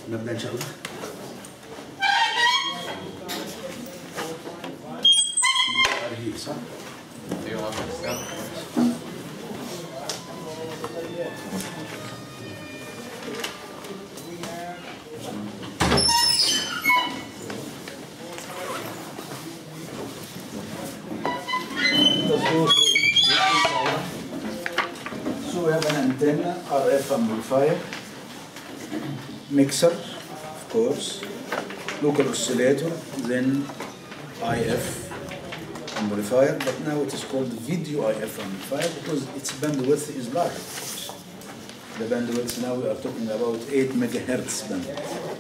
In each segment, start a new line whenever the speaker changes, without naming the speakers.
نبدا ان شاء الله هذه صح
ايوه
So we have an antenna, RF amplifier, mixer, of course, local oscillator, then IF amplifier, but now it is called video IF amplifier because its bandwidth is large. of course. The bandwidth now we are talking about 8 megahertz bandwidth.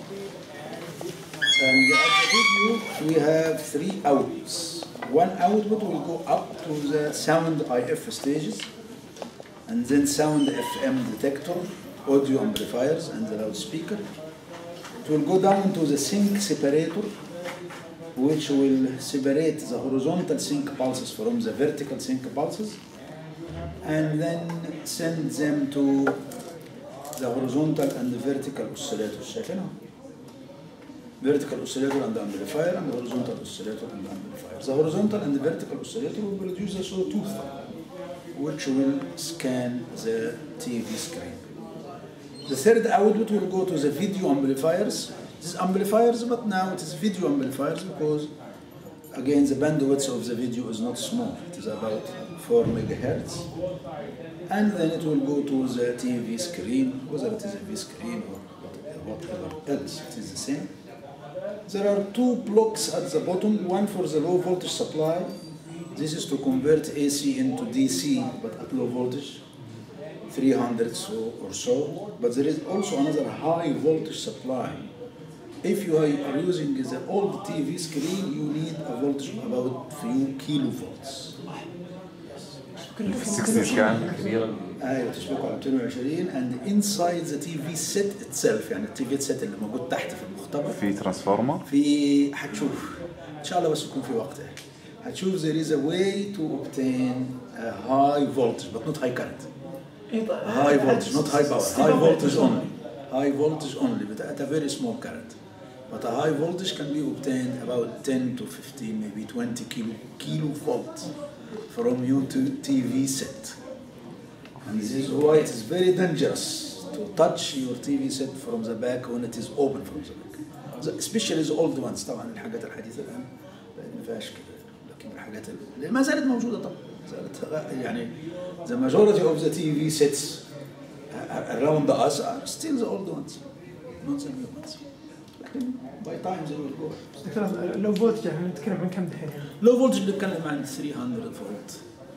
And at the video we have three outs. One output will go up to the sound IF stages and then sound FM detector, audio amplifiers and the loudspeaker. It will go down to the sync separator which will separate the horizontal sync pulses from the vertical sync pulses and then send them to the horizontal and the vertical oscillators شايفينهم؟ vertical oscillator and amplifier and horizontal oscillator and amplifier. The horizontal and the vertical oscillator will produce a sawtooth which will scan the TV screen. The third output will go to the video amplifiers. These amplifiers, but now it is video amplifiers because again the bandwidth of the video is not small. It is about 4 megahertz. And then it will go to the TV screen, whether it is a V screen or whatever else, it is the same. There are two blocks at the bottom, one for the low voltage supply. This is to convert AC into DC, but at low voltage, 300 so or so. But there is also another high voltage supply. If you are using the old TV screen, you need a voltage of about few kilovolts.
السكسيز كان كبيرة
ايوه تشبكه على 220 and inside the TV set itself يعني التي في سيت اللي موجود تحت في المختبر
في ترانسفورمر
في حتشوف ان شاء الله بس يكون في وقتها حتشوف there is a way to obtain a high voltage but not high current high voltage not high power high voltage only high voltage only but at a very small current but a high voltage can be obtained about 10 to 15 maybe 20 kilo kilovolts from your to- TV set and this is why it is very dangerous to touch your TV set from the back when it is open from the back The- especially the old ones طبعا الحاجات الحديثة الآن ما فيهاش كده لكن الحاجات اللي ما زالت موجودة طبعا زالت يعني the majority of the TV sets around us are still the old ones not the new ones لكن by time they will go
دكتور لو فولت احنا نتكلم عن كم دحين؟
لو فولتج نتكلم عن 300 فولت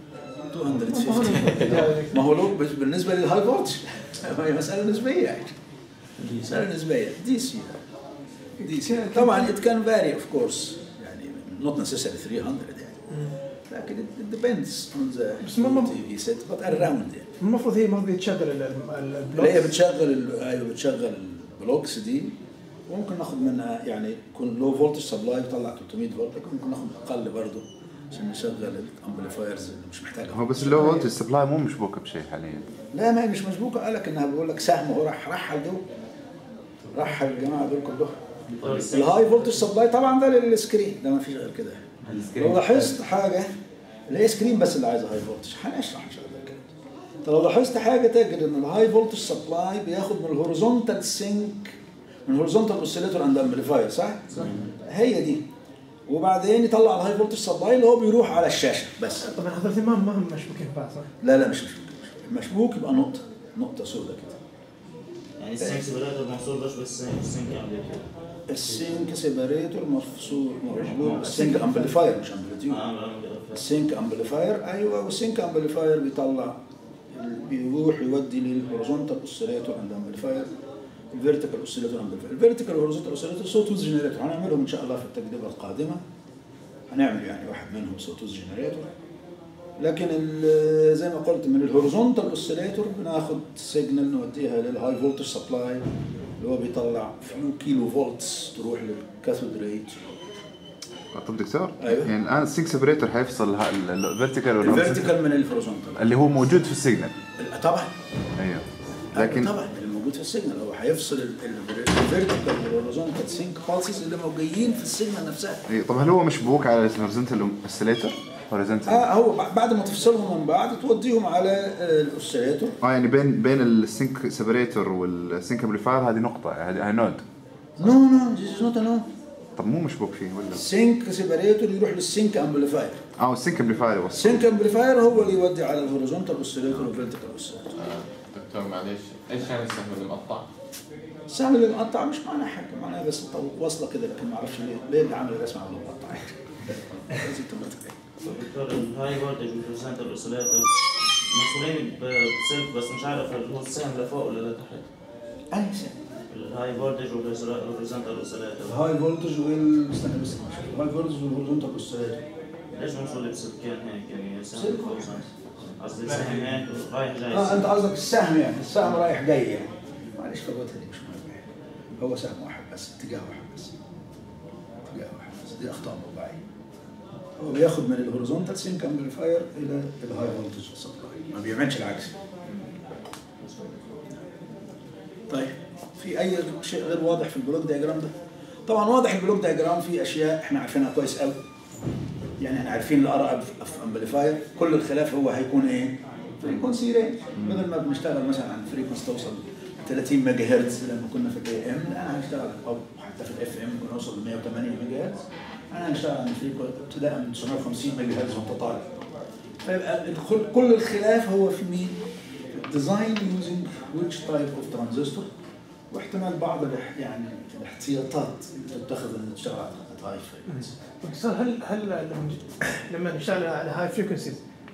250 ما هو لو بس بالنسبه للهاي فولتج هي مساله نسبيه يعني مساله نسبيه دي سي دي سي طبعا it can vary of course يعني not necessarily 300 يعني لكن it depends on the
بس ما- ما-
TV set but around يعني
المفروض هي المفروض تشغل ال- ال-
اللي هي
البلوك
بتشغل ال- ايوه بتشغل البلوكس دي وممكن ناخد منها يعني يكون لو فولتج سبلاي بيطلع 300 فولت لكن ممكن ناخد اقل برضه عشان نشغل الامبليفايرز اللي مش محتاجه
هو بس اللو فولتج سبلاي مو مشبوكة بشيء حاليا
لا ما هي مش مسبوقه قال لك انها بيقول لك سهم هو راح رحل دول رحل الجماعه دول كلهم الهاي فولتج سبلاي طبعا ده للسكرين ده ما فيش غير كده لو لاحظت حاجه اللي هي سكرين بس اللي عايزه هاي فولتج هنشرح ان شاء الله كده انت لو لاحظت حاجه تجد ان الهاي فولتج سبلاي بياخد من الهوريزونتال سينك من الهوريزونتال اوسيليتور اند امبليفاير صح؟ هي دي وبعدين يطلع الهاي فولتج سبلاي اللي هو بيروح على الشاشه بس
طبعا هذول ما ما هم مشبوكين في بعض صح؟
لا لا مش مشبوك المشبوك يبقى نقطه نقطه سوداء كده
يعني السنك سيبريتور محصور بس بس السنك امبليتيود
السينك سيبريتور مفصول مربوط السينك امبليفاير مش امبليتيود السينك امبليفاير ايوه والسينك امبليفاير بيطلع بيروح يودي للهوريزونتال اوسيليتور اند امبليفاير الفيرتيكال اوسيليتور امبليفاير الفيرتيكال هوريزونتال اوسيليتور صوتوز جنريتور هنعملهم ان شاء الله في التجربه القادمه هنعمل يعني واحد منهم صوتوز جنريتور لكن ال- زي ما قلت من الهوريزونتال اوسيليتور بناخد سيجنال نوديها للهاي فولتج سبلاي اللي هو بيطلع فيو كيلو فولتس تروح للكاثود ريت
طب دكتور
أيوه.
يعني الان السينك سبريتور حيفصل الفيرتيكال
الفيرتيكال من الهوريزونتال
اللي هو موجود في السيجنال
طبعا
ايوه
لكن
لكن
طبعا اللي موجود في السيجنال هو هيفصل الفيرتيكال والهوريزونتال سينك بالسز اللي موجودين في السيجنال نفسها
اي طب هل هو مشبوك على الهوريزونتال اوسيليتر؟ هوريزونتال
اه هو ب- بعد ما تفصلهم من بعض توديهم على آه، الاوسيليتور
اه يعني بين بين السينك سيبريتور والسينك امبليفاير هذه نقطة هذه هاي نود
نو نو ذيس نوت نو
طب مو مشبوك فيه ولا؟
سينك سيبريتور يروح للسينك امبليفاير
اه السينك امبليفاير بس
السينك امبليفاير هو اللي يودي على الهوريزونتال اوسيليتور والفيرتيكال اوسيليتور
آه، دكتور معلش ايش يعني السهم المقطع؟
السهم اللي مقطع مش معناه حاجه معناه بس طو- واصله كده لكن ما اعرفش ليه ليه اللي عامل الرسمه عامله مقطع لازم تبقى تتأكد.
دكتور الهاي فولتج والهوريزونتال اوسيليتور مسؤولين بسلك بس مش عارف هل هو السهم لفوق ولا لتحت
انهي سهم؟
الهاي فولتج والهوريزونتال اوسيليتور
الهاي فولتج وال استنى بس الهاي فولتج والهوريزونتال اوسيليتور
ليش مسؤول بسلكين هيك يعني سهم
سلك
فوق
واحد.
سهم؟ قصدي سهم هيك رايح جاي
اه انت قصدك السهم يعني السهم رايح جاي يعني معلش فوتها دي مش مهمه هو سهم واحد بس اتجاه واحد بس اتجاه واحد بس دي اخطاء موضوعيه هو بياخد من الهوريزونتال سينك امبليفاير الى الهاي فولتج سبلاي ما بيعملش العكس طيب في اي شيء غير واضح في البلوك دياجرام ده طبعا واضح البلوك دياجرام فيه اشياء احنا عارفينها كويس قوي يعني احنا عارفين الار اف امبليفاير كل الخلاف هو هيكون ايه فريكونسي رينج بدل ما بنشتغل مثلا عن فريكونسي توصل 30 ميجا هرتز لما كنا في الاي ام الان هنشتغل او حتى في الاف ام كنا نوصل ل 108 ميجا هرتز الان هنشتغل عن فريكونسي ابتداء من 950 ميجا هرتز وانت طالع فيبقى الكل- كل الخلاف هو في مين؟ ديزاين يوزنج ويتش تايب اوف ترانزستور واحتمال بعض الاح- يعني الاحتياطات اللي تتخذ ان تشتغل على هاي فريكونسي
دكتور هل هل لما لما نشتغل على هاي فريكونسيز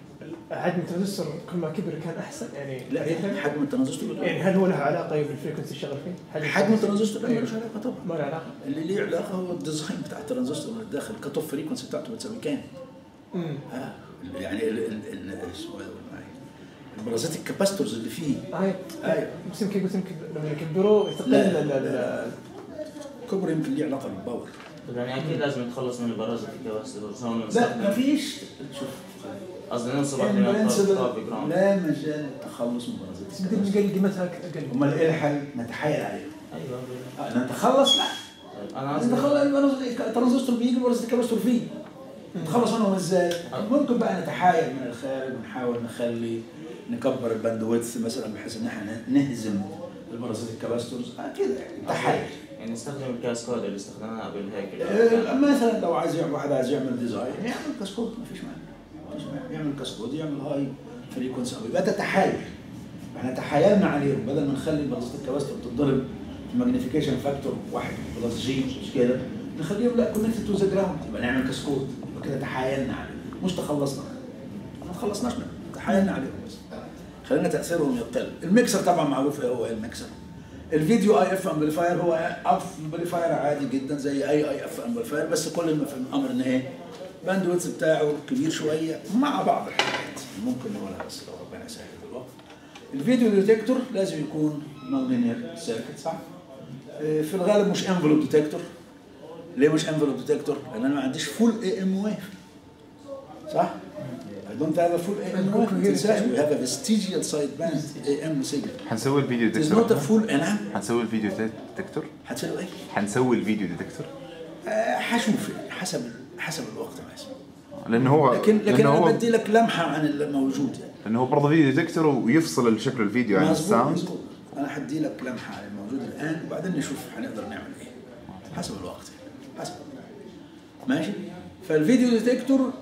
حجم الترانزستور كل ما كبر كان احسن يعني
لا هي حجم الترانزستور
يعني هل هو له علاقه بالفريكونسي اللي شغال فيه؟
حجم الترانزستور لا ملوش علاقه طبعا
ما له علاقه
اللي ليه علاقه هو الديزاين بتاع الترانزستور من الداخل الكت اوف فريكونسي بتاعته بتساوي كام؟
امم
ها يعني ال ال ال اسمه إيه ده معايا؟ البرازات الكاباستورز اللي فيه
هاي
أيوة.
بس يمكن قلت يمكن لما يكبروه يتقل
لا،
ال- ال-
لا.
ال-
كبر يمكن ليه علاقه بالباور
طب يعني اكيد لازم نتخلص من البرازة الكباستور هون
لا
نستخدم
مفيش شوف
قصدي ننصب احنا
Invincible.
كوبي جراوند
لا مجال التخلص من برازات
بس نقدر
الكاباستور
نقل قيمتها اقل
امال ايه الحل؟ نتحايل عليه
ايوه
آه، نتخلص لا
طيب انا قصدي
نتخلص الترانزستور بيجي برازة الكاباستور فيه نتخلص منهم ازاي؟ ممكن بقى نتحايل من الخارج ونحاول نخلي نكبر الباند ويدث مثلا بحيث ان احنا نهزم البرازات الكاباستورز آه كده يعني تحايل
يعني نستخدم الكاسكود اللي استخدمناه قبل هيك
آه، مثلا لو عايز يعمل واحد عايز يعمل ديزاين يعمل كاسكود ما فيش مانع مفيش مانع. يعمل كاسكود يعمل هاي فريكونسي يبقى تتحايل احنا تحايلنا عليهم بدل ما نخلي برازات الكباستور تتضرب في ماجنيفيكيشن فاكتور واحد بلس جي مش كده نخليهم لا كونكتد تو ذا جراوند يبقى نعمل كاسكود يبقى كده تحايلنا عليهم مش تخلصنا ما تخلصناش منهم تحايلنا عليهم بس خلينا تاثيرهم يقل الميكسر طبعا معروف ايه هو إيه الميكسر الفيديو اي اف امبليفاير هو اف امبليفاير عادي جدا زي اي اي اف امبليفاير بس كل ما في الامر ان ايه باندويتس بتاعه كبير شويه مع بعض الحاجات ممكن نقولها بس لو ربنا يسهل الوقت الفيديو ديتكتور لازم يكون نون لينير سيركت صح؟ آه، في الغالب مش انفلوب ديتكتور ليه مش انفلوب ديتكتور؟ لان انا ما عنديش فول اي ام ويف صح؟ I don't have a full AM wave. ما تنساش we have a vestigial sideband AM signal.
حنسوي الفيديو
It is not a
ديتكتور
full نعم
حنسوي الفيديو ديتكتور
هتسوي ايه؟
حنسوي الفيديو ديتكتور
آه، هشوف يعني حسب حسب الوقت ما اسمه
لانه هو
لكن لكن
لانه
انا
هو
بدي لك لمحه عن الموجود يعني
لانه هو برضه فيديو ديتكتور ويفصل شكل الفيديو عن
مظبوط
الساوند
مظبوط انا هدي لك لمحه عن الموجود الان وبعدين نشوف هنقدر نعمل ايه حسب الوقت يعني. حسب ماشي فالفيديو ديتكتور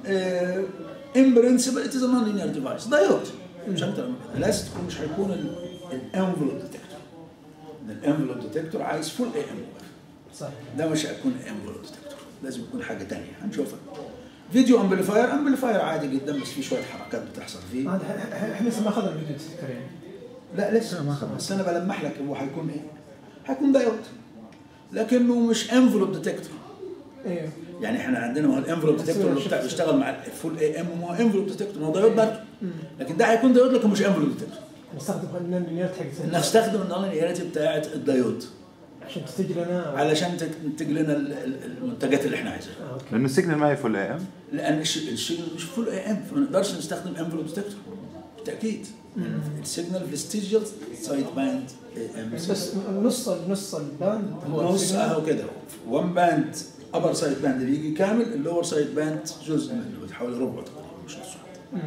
ان برنسبل ات از نون لينير ديفايس دايود مش اكتر من كده لازم تكون مش هيكون الانفلوب ديتكتور الانفلوب ديتكتور عايز فول اي ام
صح
ده مش هيكون انفلوب ديتكتور لازم يكون حاجه ثانيه هنشوفها فيديو امبليفاير امبليفاير عادي جدا بس في شويه حركات بتحصل فيه
هذا ح- ح- احنا لسه ما اخذنا الفيديو ديتكتور يعني
لا لسه ما خلص بس انا بلمح لك هو هيكون ايه هيكون دايود لكنه مش انفلوب ديتكتور
ايوه
يعني احنا عندنا هو الانفلوب ديتكتور اللي بتاع بيشتغل مع الفول اي ام هو انفلوب ديتكتور هو دايود برضه لكن ده هيكون دايود لكن مش انفلوب ديتكتور
نستخدم النون لينيرت حق
نستخدم النون لينيرتي بتاعت الدايود
عشان تنتج لنا
علشان تنتج لنا ال- ال- المنتجات اللي احنا عايزينها
آه، اوكي
لانه السيجنال ما هي فول اي ام
لان الش- الشيء مش فول اي ام فما نقدرش نستخدم انفلوب ديتكتور بالتاكيد السيجنال فيستيجيال سايد باند
بس نص نص الباند هو
نص
السيجنال.
اهو كده وان باند ابر سايد باند بيجي كامل اللور سايد باند جزء منه حوالي ربع تقريبا مش نص
مم.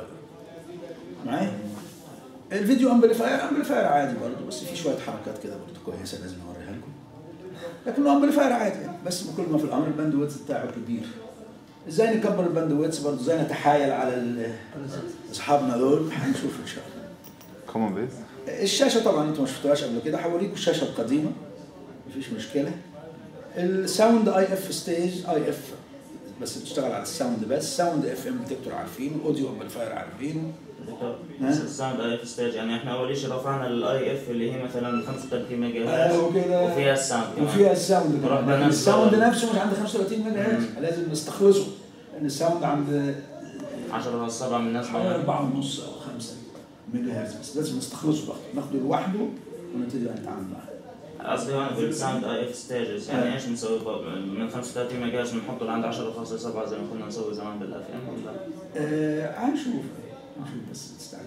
معايا الفيديو امبليفاير امبليفاير عادي برضه بس في شويه حركات كده برضه كويسه لازم اوريها لكم لكنه امبليفاير عادي يعني بس بكل ما في الامر الباند ويدث بتاعه كبير ازاي نكبر الباند ويدث برضه ازاي نتحايل على ال- اصحابنا دول هنشوف ان شاء الله
كومون بيس
الشاشه طبعا انتم ما شفتوهاش قبل كده هوريكم الشاشه القديمه مفيش مشكله الساوند اي اف ستيج اي اف بس بتشتغل على الساوند بس ساوند اف ام ديتكتور عارفينه اوديو امبليفاير عارفينه ها؟
الساوند اي اف ستيج يعني احنا اول شيء رفعنا الاي اف اللي هي مثلا 35 ميجا هرتز
ايوه كده
وفيها الساوند كمان
وفيها الساوند كمان
ربنا
لكن
نفسه.
الساوند نفسه مش عند 35 ميجا هرتز
مم.
لازم نستخلصه لان الساوند عند
10 على 7 من الناس
حوالي 4 ونص او 5 ميجا هرتز بس لازم نستخلصه بقى ناخده لوحده ونبتدي بقى نتعامل معاه
قصدي هون في الساوند اي اف ستيجز
آه.
يعني ايش بنسوي ب- من 35 ميجا هرتز بنحطه لعند 10.7 زي ما كنا نسوي زمان بالاف ام ولا
آه هنشوف هنشوف بس تستعجل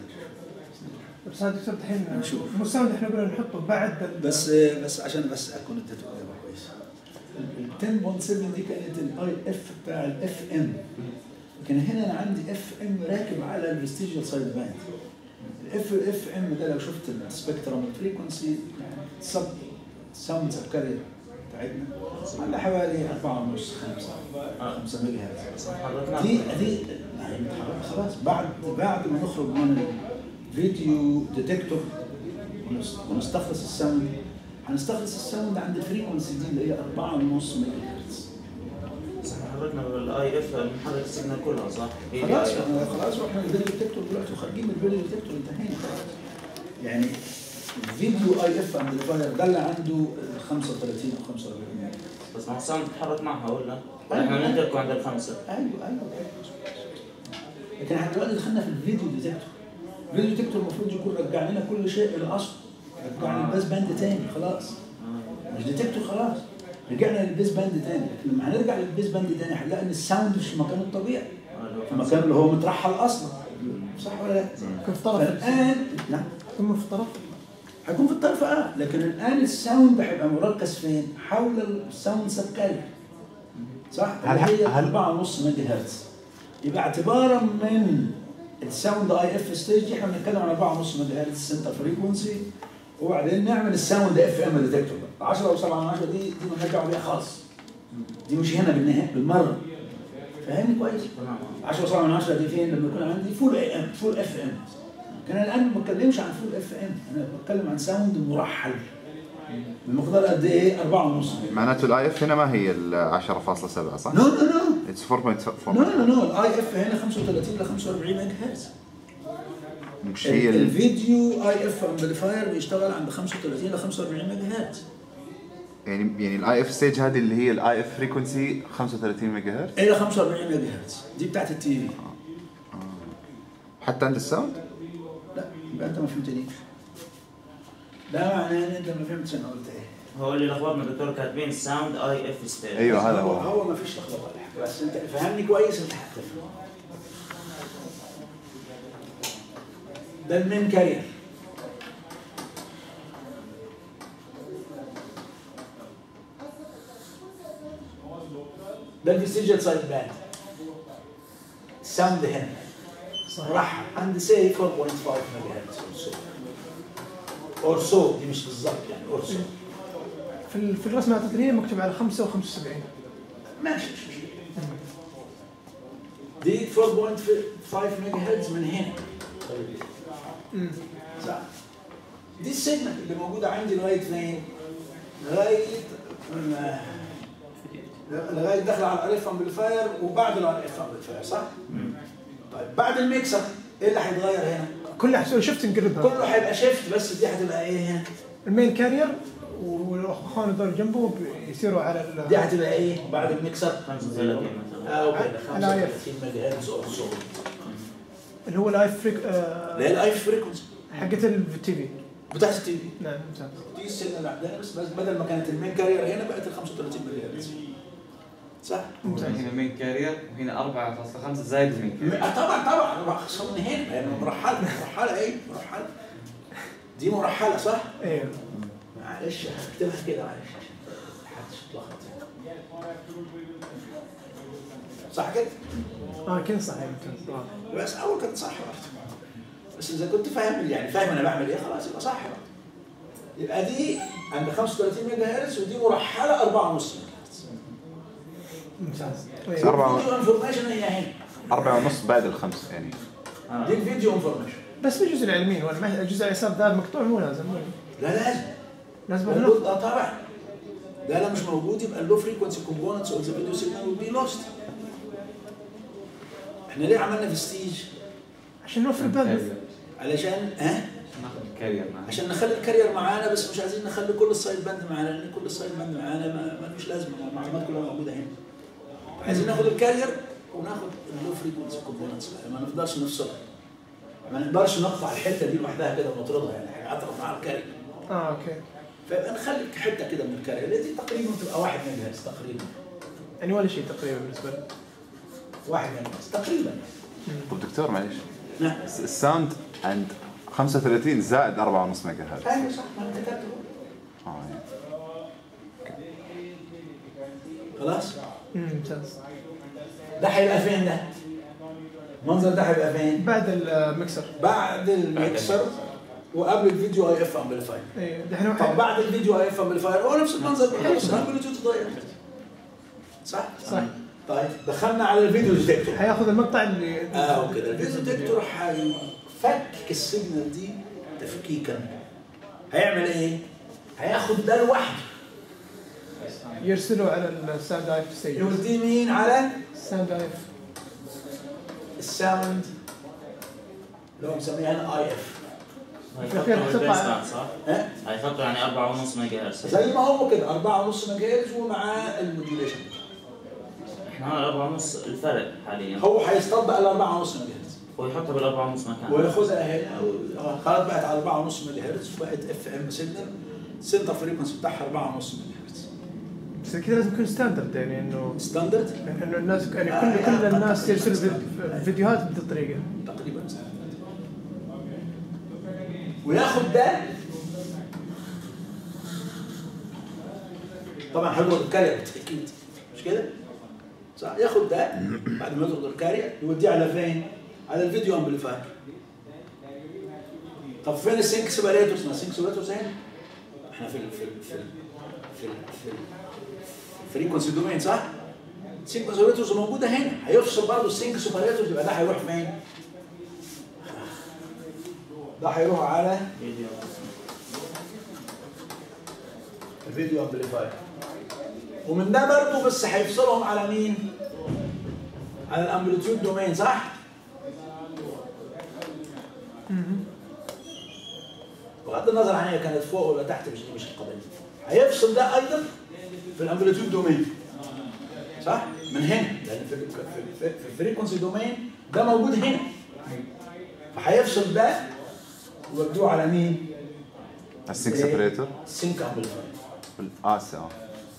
بس هذا دكتور الحين
نشوف.
مو الساوند احنا قلنا نحطه بعد ال-
بس بس عشان بس اكون اديته اجابه كويسه ال 10.7 دي كانت الاي اف بتاع الاف ام لكن هنا انا عندي اف ام راكب على الفيستيجيال سايد باند الاف اف ام ده لو شفت السبيكترم الفريكونسي سب ساوند سب كارير بتاعتنا على حوالي 4 ونص 5 5 ميجا هرتز
حركنا
دي دي ما هي متحركة خلاص بعد بعد ما نخرج من الفيديو ديتكتور ونس- ونستخلص الساوند هنستخلص الساوند عند الفريكونسي دي اللي هي 4.5 ميجا هرتز
صح حركنا بالاي اف نحرك السيجنال كلها صح؟ هي دي
خلاص
IF.
احنا خلاص واحنا الفيديو ديتكتور دلوقتي وخارجين من الفيديو ديتكتور انتهينا يعني الفيديو اي اف امبليفاير ده اللي عنده 35 او 45 ميجا
بس ما هو الساوند بتتحرك معها ولا؟
أيوة.
احنا بنتركه عند الخمسه
ايوه ايوه لكن احنا دلوقتي دخلنا في الفيديو ديتكتور الفيديو ديتكتور المفروض يكون رجع لنا كل شيء الى اصله رجع لنا الباس باند تاني خلاص
آه.
مش ديتكتور خلاص رجعنا للبيس باند تاني لكن لما هنرجع للبيس باند تاني هنلاقي ان الساوند مش في مكانه الطبيعي
آه، لو
في
خمسة.
المكان اللي هو مترحل اصلا صح ولا لا؟
يكون في طرف
فالان نعم
يكون في طرف
هيكون في الطرف اه لكن الان الساوند هيبقى مركز فين؟ حول الساوند سبكالي صح؟
هل-
اللي هي
هل-
4.5 ميجا هرتز يبقى اعتبارا من الساوند اي اف ستيج دي احنا بنتكلم عن 4.5 ميجا هرتز سنتر فريكونسي وبعدين نعمل الساوند اف ام ديتكتور 10 او 7 من 10 دي دي مالناش دعوه بيها خالص دي مش هنا بالنهايه بالمره فاهمني كويس؟
تمام
10 7 من 10 دي فين لما يكون عندي فول اي ام فول اف ام كان الان ما بتكلمش عن فول اف ام انا بتكلم عن ساوند مرحل بمقدار قد ايه 4 ونص
معناته الاي اف هنا ما هي ال 10.7 صح؟
نو نو نو
اتس 4.4
نو نو نو الاي اف هنا 35 ل 45 ميجا هرتز
مش هي ال...
الفيديو اي اف امبليفاير بيشتغل عند 35 ل 45 ميجا هرتز
يعني يعني الاي اف ستيج هذه اللي هي الاي اف فريكونسي 35 ميجا هرتز
الى 45 ميجا هرتز دي بتاعت التي في
حتى عند الساوند
لا يبقى انت ما فهمتنيش ده معناه ان انت ما فهمتش انا قلت ايه
هو اللي لخبطنا دكتور كاتبين ساوند اي اف ستيج
ايوه هذا
هو
هو
هو ما فيش لخبطه ولا حاجه بس انت فهمني كويس انت هتفهم ده المين كارير ده الفيستيجيال سايد باند الساوند هنا راح عند سي 4.5 ميجا هرتز اور سو اور سو دي مش بالظبط يعني اور سو
في ال- في الرسمه التقريبيه مكتوب على 5 و75
ماشي مش مشكلة. دي 4.5 ميجا هرتز من هنا صح دي السيجنال اللي موجوده عندي لغايه فين؟ لغايه ما- لغايه داخله على الالف امبليفاير وبعد الالف امبليفاير صح؟ طيب بعد الميكسر ايه اللي هيتغير هنا؟
كل حسوي شفت نقربها
كله هيبقى شيفت بس دي هتبقى ايه هنا؟
المين كارير والاخوان دول جنبه بيصيروا على ال-
دي هتبقى ايه بعد الميكسر؟
35 مثلا
اه اوكي
على
35 ميجا هرتز اور سو
اللي هو الاي فريك
اللي هي الاي فريكونسي
حقت التي في
بتاعت التي في
نعم ممتاز
دي السنه اللي عندنا بس بس بدل ما كانت المين كارير هنا بقت ال 35 مليار صح؟
هنا مين كارير وهنا 4.5 زائد المين كارير
آه، طبعا طبعا انا بخصم من هنا لانه مرحله مرحله ايه؟ مرحله دي مرحله صح؟
ايوه
معلش هكتبها كده معلش عشان محدش يتلخبط صح كده؟
اه كذا صحيح ممتاز آه.
بس اول كانت صح برضه بس اذا كنت فاهم يعني فاهم انا بعمل ايه خلاص يبقى صح برضه يبقى دي عند 35 ميجا هرتز ودي مرحله 4.5 ميجا هرتز
ممتاز
بس
طيب.
أربعة
الفيديو انفورميشن هي هنا
أربعة ونص بعد الخمس يعني
دي الفيديو انفورميشن
بس بالجزء العلمي ولا ما- الجزء اليسار ذا مقطوع مو لازم مو
لا لازم
لازم
موجود
هنا
اه طبعا ده لو مش موجود يبقى اللو فريكونسي كومبوننتس اوف ذا فيديو سيجنال ويل بي لوست احنا ليه عملنا في ستيج؟
عشان نوفر الباندوث
علشان ها؟
ناخذ الكارير معنا
عشان نخلي الكارير معانا بس مش عايزين نخلي كل السايد باند معانا لان كل السايد باند معانا ما ملوش لازمه ما المعلومات كلها موجوده هنا عايزين ناخد الكارير وناخد اللو فريكونسي كومبوننتس ما نقدرش نفصلها ما نقدرش نقطع الحته دي لوحدها كده ونطردها يعني هنقطع مع الكارير
اه اوكي
فيبقى نخلي حته كده من الكارير اللي دي تقريبا تبقى واحد ميجا هرتز تقريبا
يعني ولا شيء تقريبا بالنسبه لي
واحد ميجا هرتز تقريبا
طب دكتور معليش
نعم
الس- الساوند عند 35 زائد 4.5 ميجا هرتز
ايوه صح ما انت كاتبه
اه يعني.
خلاص
مم، ممتاز
ده هيبقى فين ده؟ المنظر ده هيبقى فين؟
بعد المكسر
بعد الميكسر وقبل الفيديو اي اف امبليفاير
ايه دحين
طب بعد الفيديو اي اف امبليفاير هو نفس المنظر ده بس البلوتوث اتغير صح؟
صح
طيب دخلنا على الفيديو ديتكتور
حياخذ المقطع اللي
اه وكده الفيديو ديتكتور هيفكك السيجنال دي تفكيكا هيعمل ايه؟ هياخد ده لوحده
يرسله على الساوند ايف ستيج
يوديه مين على
الساوند ايف
الساوند اللي هو مسميها هنا اي اف
هيحطوا البيس باند صح؟
ها؟
هيحطوا يعني 4.5 ميجا هرتز
زي ما هو كده 4.5 ميجا هرتز ومعاه الموديوليشن
احنا هون 4.5 الفرق حاليا
هو هيستطبق ال 4.5 ميجا هرتز
ويحطها بال 4.5 مكان
وياخذها هنا آه، خلاص بقت على 4.5 ميجا هرتز وبقت اف ام سيجنال سنتر فريكونسي بتاعها 4.5 ميجا هرتز
بس كذا لازم يكون ستاندرد يعني انه
ستاندرد
انه الناس يعني
آه،
كل كل
آه،
الناس
تقريباً
يرسلوا
ستاندرد.
فيد- فيديوهات بهذه الطريقه
تقريبا ستاندرد وياخد ده طبعا هيضرب الكارير بالتاكيد مش كده؟ صح ياخد ده بعد ما يضرب الكارير يوديه على فين؟ على الفيديو امبليفاير طب فين السينك سيبريتورز؟ ما السينك سيبريتورز هنا احنا في ال في ال في ال في ال في ال الفريكونسي دومين صح؟ السينك سيبريتورز موجوده هنا هيفصل برضه السينك سيبريتورز يبقى ده هيروح فين؟ ده هيروح على
فيديو
الفيديو امبليفاير ومن ده برضه بس هيفصلهم على مين؟ على الامبليتيود دومين صح؟ بغض النظر عن هي كانت فوق ولا تحت مش دي مش القضيه هيفصل ده ايضا في الامبليتيود دومين صح؟ من هنا لان في في في, في الفريكونسي دومين ده موجود هنا فهيفصل ده ويودوه على مين؟
السينك
إيه؟
سيبريتور
سينك امبليفاير
اه اه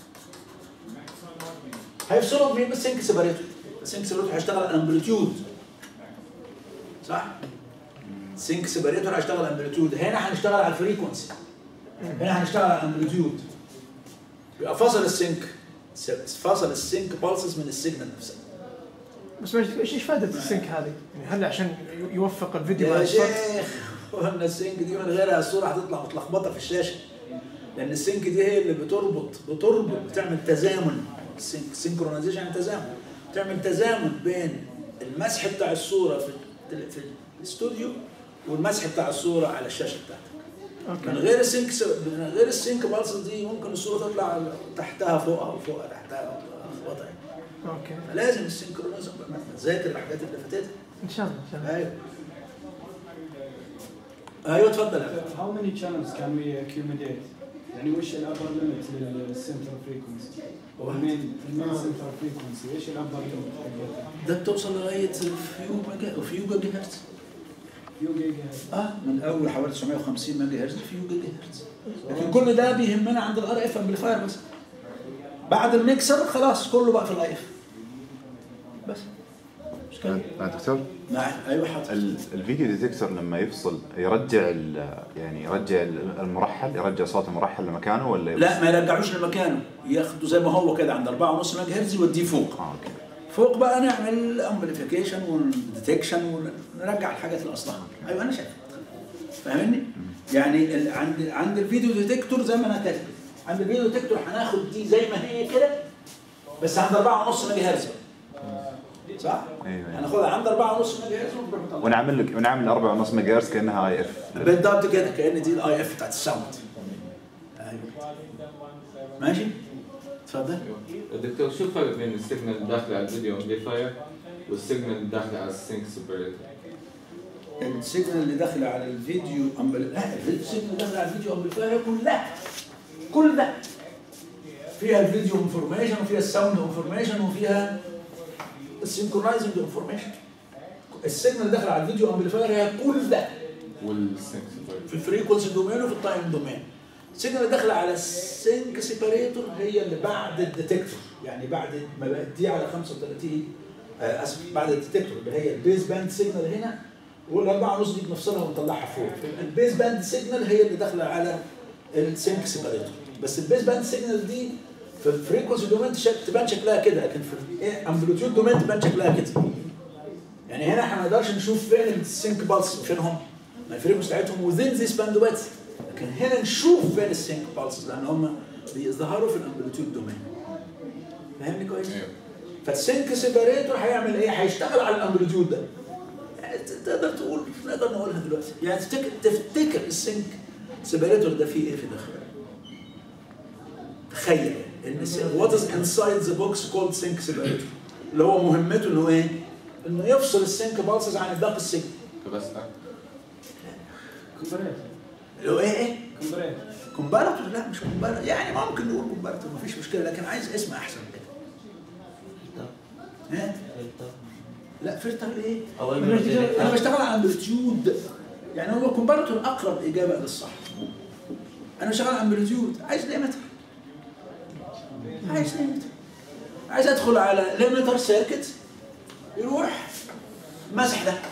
هيفصلوا بمين بالسينك سيبريتور السينك سيبريتور هيشتغل على الامبليتيود صح السينك سيبريتور هيشتغل على الامبليتيود هنا هنشتغل على الفريكونسي هنا هنشتغل على الامبليتيود يبقى فصل السينك فصل السينك بالسز من السيجنال نفسها
بس ما ايش ايش فائده السync هذه؟ يعني هل عشان يوفق الفيديو مع
يا
الصوت؟
شيخ قلنا السينك دي من غيرها الصوره هتطلع متلخبطه في الشاشه لان السينك دي هي اللي بتربط بتربط بتعمل تزامن السينك سينكرونايزيشن يعني تزامن بتعمل تزامن بين المسح بتاع الصوره في التل- في الاستوديو والمسح بتاع الصوره على الشاشه بتاعتك من
اوكي
غير السينك من غير السينك بالسز دي ممكن الصوره تطلع تحتها فوقها وفوقها تحتها لخبطه يعني.
اوكي
فلازم السينكرونيزم تذاكر الحاجات اللي فاتتها
ان شاء الله ان شاء الله
ايوه ايوه تفضل يا أخي.
How many channels can we accumulate? يعني وش الابر ليميت للسنتر فريكونسي؟ المين المين سنتر فريكونسي ايش الابر ليميت حقتها؟
ده بتوصل لغايه فيو ميجا فيو جيجا هرتز
فيو جيجا
اه من اول حوالي 950 ميجا هرتز لفيو جيجا هرتز لكن كل ده بيهمنا عند الار اف امبليفاير بس بعد الميكسر خلاص كله بقى في الاي اف بس مش كده
آه، دكتور
نعم ايوه حاضر
ال- الفيديو ديتكتور لما يفصل يرجع ال- يعني يرجع ال- المرحل يرجع صوت المرحل لمكانه ولا
لا ما يرجعوش لمكانه ياخده زي ما هو كده عند 4.5 ميجا هرتز يوديه فوق
اه اوكي
فوق بقى نعمل امبليفيكيشن وديتكشن ونرجع الحاجات لاصلها ايوه انا شايف فاهمني؟ يعني ال- عند عند الفيديو ديتكتور زي ما انا كاتب عند الفيديو ديتكتور هناخد دي زي ما هي كده بس عند 4.5 ميجا هرتز صح؟
ايوه أيوة.
هناخدها عند 4.5 ميجا هرتز ونروح مطلعها.
ونعمل لك ونعمل 4.5 ميجا هرتز كانها اي اف
بالضبط كده كان دي الاي اف بتاعت الساوند ايوه ماشي؟ اتفضل
الدكتور شو الفرق بين السيجنال الداخلي على الفيديو امبليفاير والسيجنال الداخلي على السينك سيبريتور؟
السيجنال اللي داخله على الفيديو أمبل... لا السيجنال اللي داخله على الفيديو امبليفاير كلها كل ده فيها الفيديو انفورميشن وفيها الساوند انفورميشن وفيها السينكرونايزنج انفورميشن السيجنال اللي داخله على الفيديو امبليفاير هي كل ده
والسينك سيبريتور
في الفريكونسي دومين وفي التايم دومين السيجنال اللي داخله على السينك سيباريتور هي اللي بعد الديتكتور يعني بعد ما بقت دي على 35 آه، اسف بعد الديتكتور اللي هي البيز باند سيجنال هنا والاربعه ونص دي بنفصلها ونطلعها فوق البيز باند سيجنال هي اللي داخله على السينك سيباريتور بس البيز باند سيجنال دي في الفريكونسي دومين تشك- تبان شكلها كده لكن في الامبليتيود دومين تبان شكلها كده يعني هنا احنا ما نقدرش نشوف فين السينك بالس فين هم ما الفريكونسي بتاعتهم within this bandwidth لكن هنا نشوف فين السينك بالسز لان هم بيظهروا في الامبليتيود دومين فاهمني كويس؟
ايوه
فالسينك سيباريتور هيعمل ايه؟ هيشتغل على الامبليتيود ده يعني ت- تقدر تقول نقدر نقولها دلوقتي يعني تفتكر تفتكر السينك سيباريتور ده فيه ايه في داخله؟ تخيل ان وات از انسايد ذا بوكس كولد سينك سيباريتور اللي هو مهمته انه ايه؟ انه يفصل السينك بالسز عن الباقي السينك
كبسة
كومبريتر
اللي هو ايه ايه؟
كومبريتر
كومباراتور لا مش كومباراتور يعني ممكن نقول كومباراتور مفيش مشكله لكن عايز اسم احسن كده ها؟ لا فلتر ايه؟
او
انا بشتغل على امبليتيود يعني هو كومباراتور اقرب اجابه للصح انا بشتغل على امبليتيود عايز ليمتر عايز ليمتر عايز ادخل على ليمتر سيركت يروح مسح ده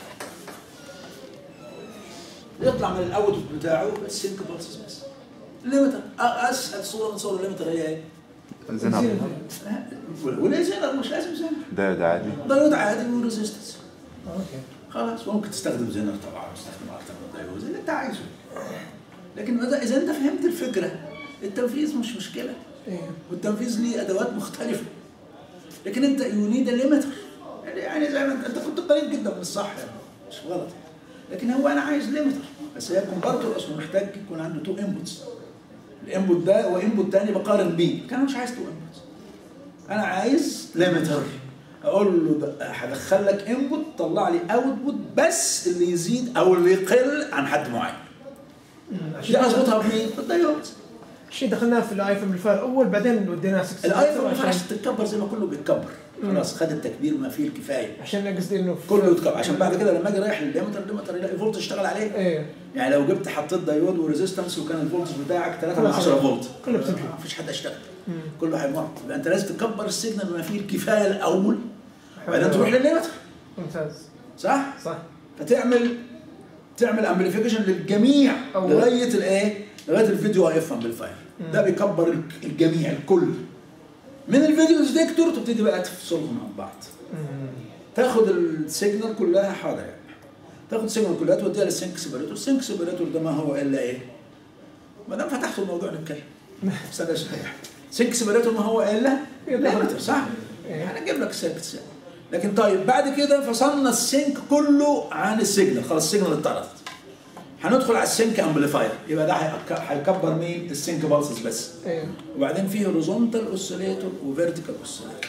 يطلع من الاوتبوت بتاعه السينك بالسز بس ليمتر اسهل صوره من صور الليمتر هي ايه؟
زنر
وليه زينر مش لازم زينر
دايود عادي
دايود عادي وريزيستنس
اوكي
خلاص ممكن تستخدم زينر طبعا تستخدم اكتر من دايود اللي انت عايزه لكن إذا- اذا انت فهمت الفكره التنفيذ مش مشكله
ايه
والتنفيذ ليه ادوات مختلفه لكن انت يو نيد ليمتر يعني يعني زي ما انت انت كنت قريب جدا من الصح يعني مش غلط لكن هو انا عايز ليمتر بس هي كومبارتور اصلا محتاج يكون عنده تو انبوتس الانبوت ده وانبوت تاني بقارن بيه لكن انا مش عايز تو انبوتس انا عايز ليمتر اقول له ده هدخل لك انبوت طلع لي اوتبوت بس اللي يزيد او اللي يقل عن حد معين دي اظبطها بمين؟ بالدايود
الشيء دخلناه في الايفون بالفعل اول بعدين وديناه 6
الايفون ما ينفعش تتكبر زي ما كله بيتكبر خلاص خد التكبير ما فيه الكفايه
عشان قصدي انه في-
كله يتكبر عشان بعد كده لما اجي رايح للليمتر الليمتر يلاقي فولت اشتغل عليه
ايه
يعني لو جبت حطيت دايود وريزيستنس وكان الفولتج بتاعك 3 من
خلاص.
10 فولت
كله بتمشي.
ما فيش حد اشتغل
مم.
كله هيمر يبقى انت لازم تكبر السيجنال بما فيه الكفايه الاول وبعدين تروح للليمتر
ممتاز
صح؟
صح
فتعمل تعمل امبليفيكيشن للجميع
أول.
لغايه الايه؟ لغايه الفيديو اي اف امبليفاير ده بيكبر الجميع الكل من الفيديو ديتكتور تبتدي بقى تفصلهم عن بعض
مم.
تاخد السيجنال كلها حاضر يعني تاخد السيجنال كلها توديها للسينك سيبريتور السينك سيبريتور ده ما هو الا ايه؟ ما دام فتحت الموضوع نتكلم استنى صحيح سينك سيبريتور ما هو الا ليمتر صح؟ يعني اجيب لك السينك سيبريتور. لكن طيب بعد كده فصلنا السينك كله عن السيجنال خلاص السيجنال اتطردت هندخل على السينك امبليفاير يبقى ده هيك- هيكبر مين؟ السينك بالسز بس
ايه
وبعدين فيه هوريزونتال اوسيليتور وفيرتيكال اوسيليتور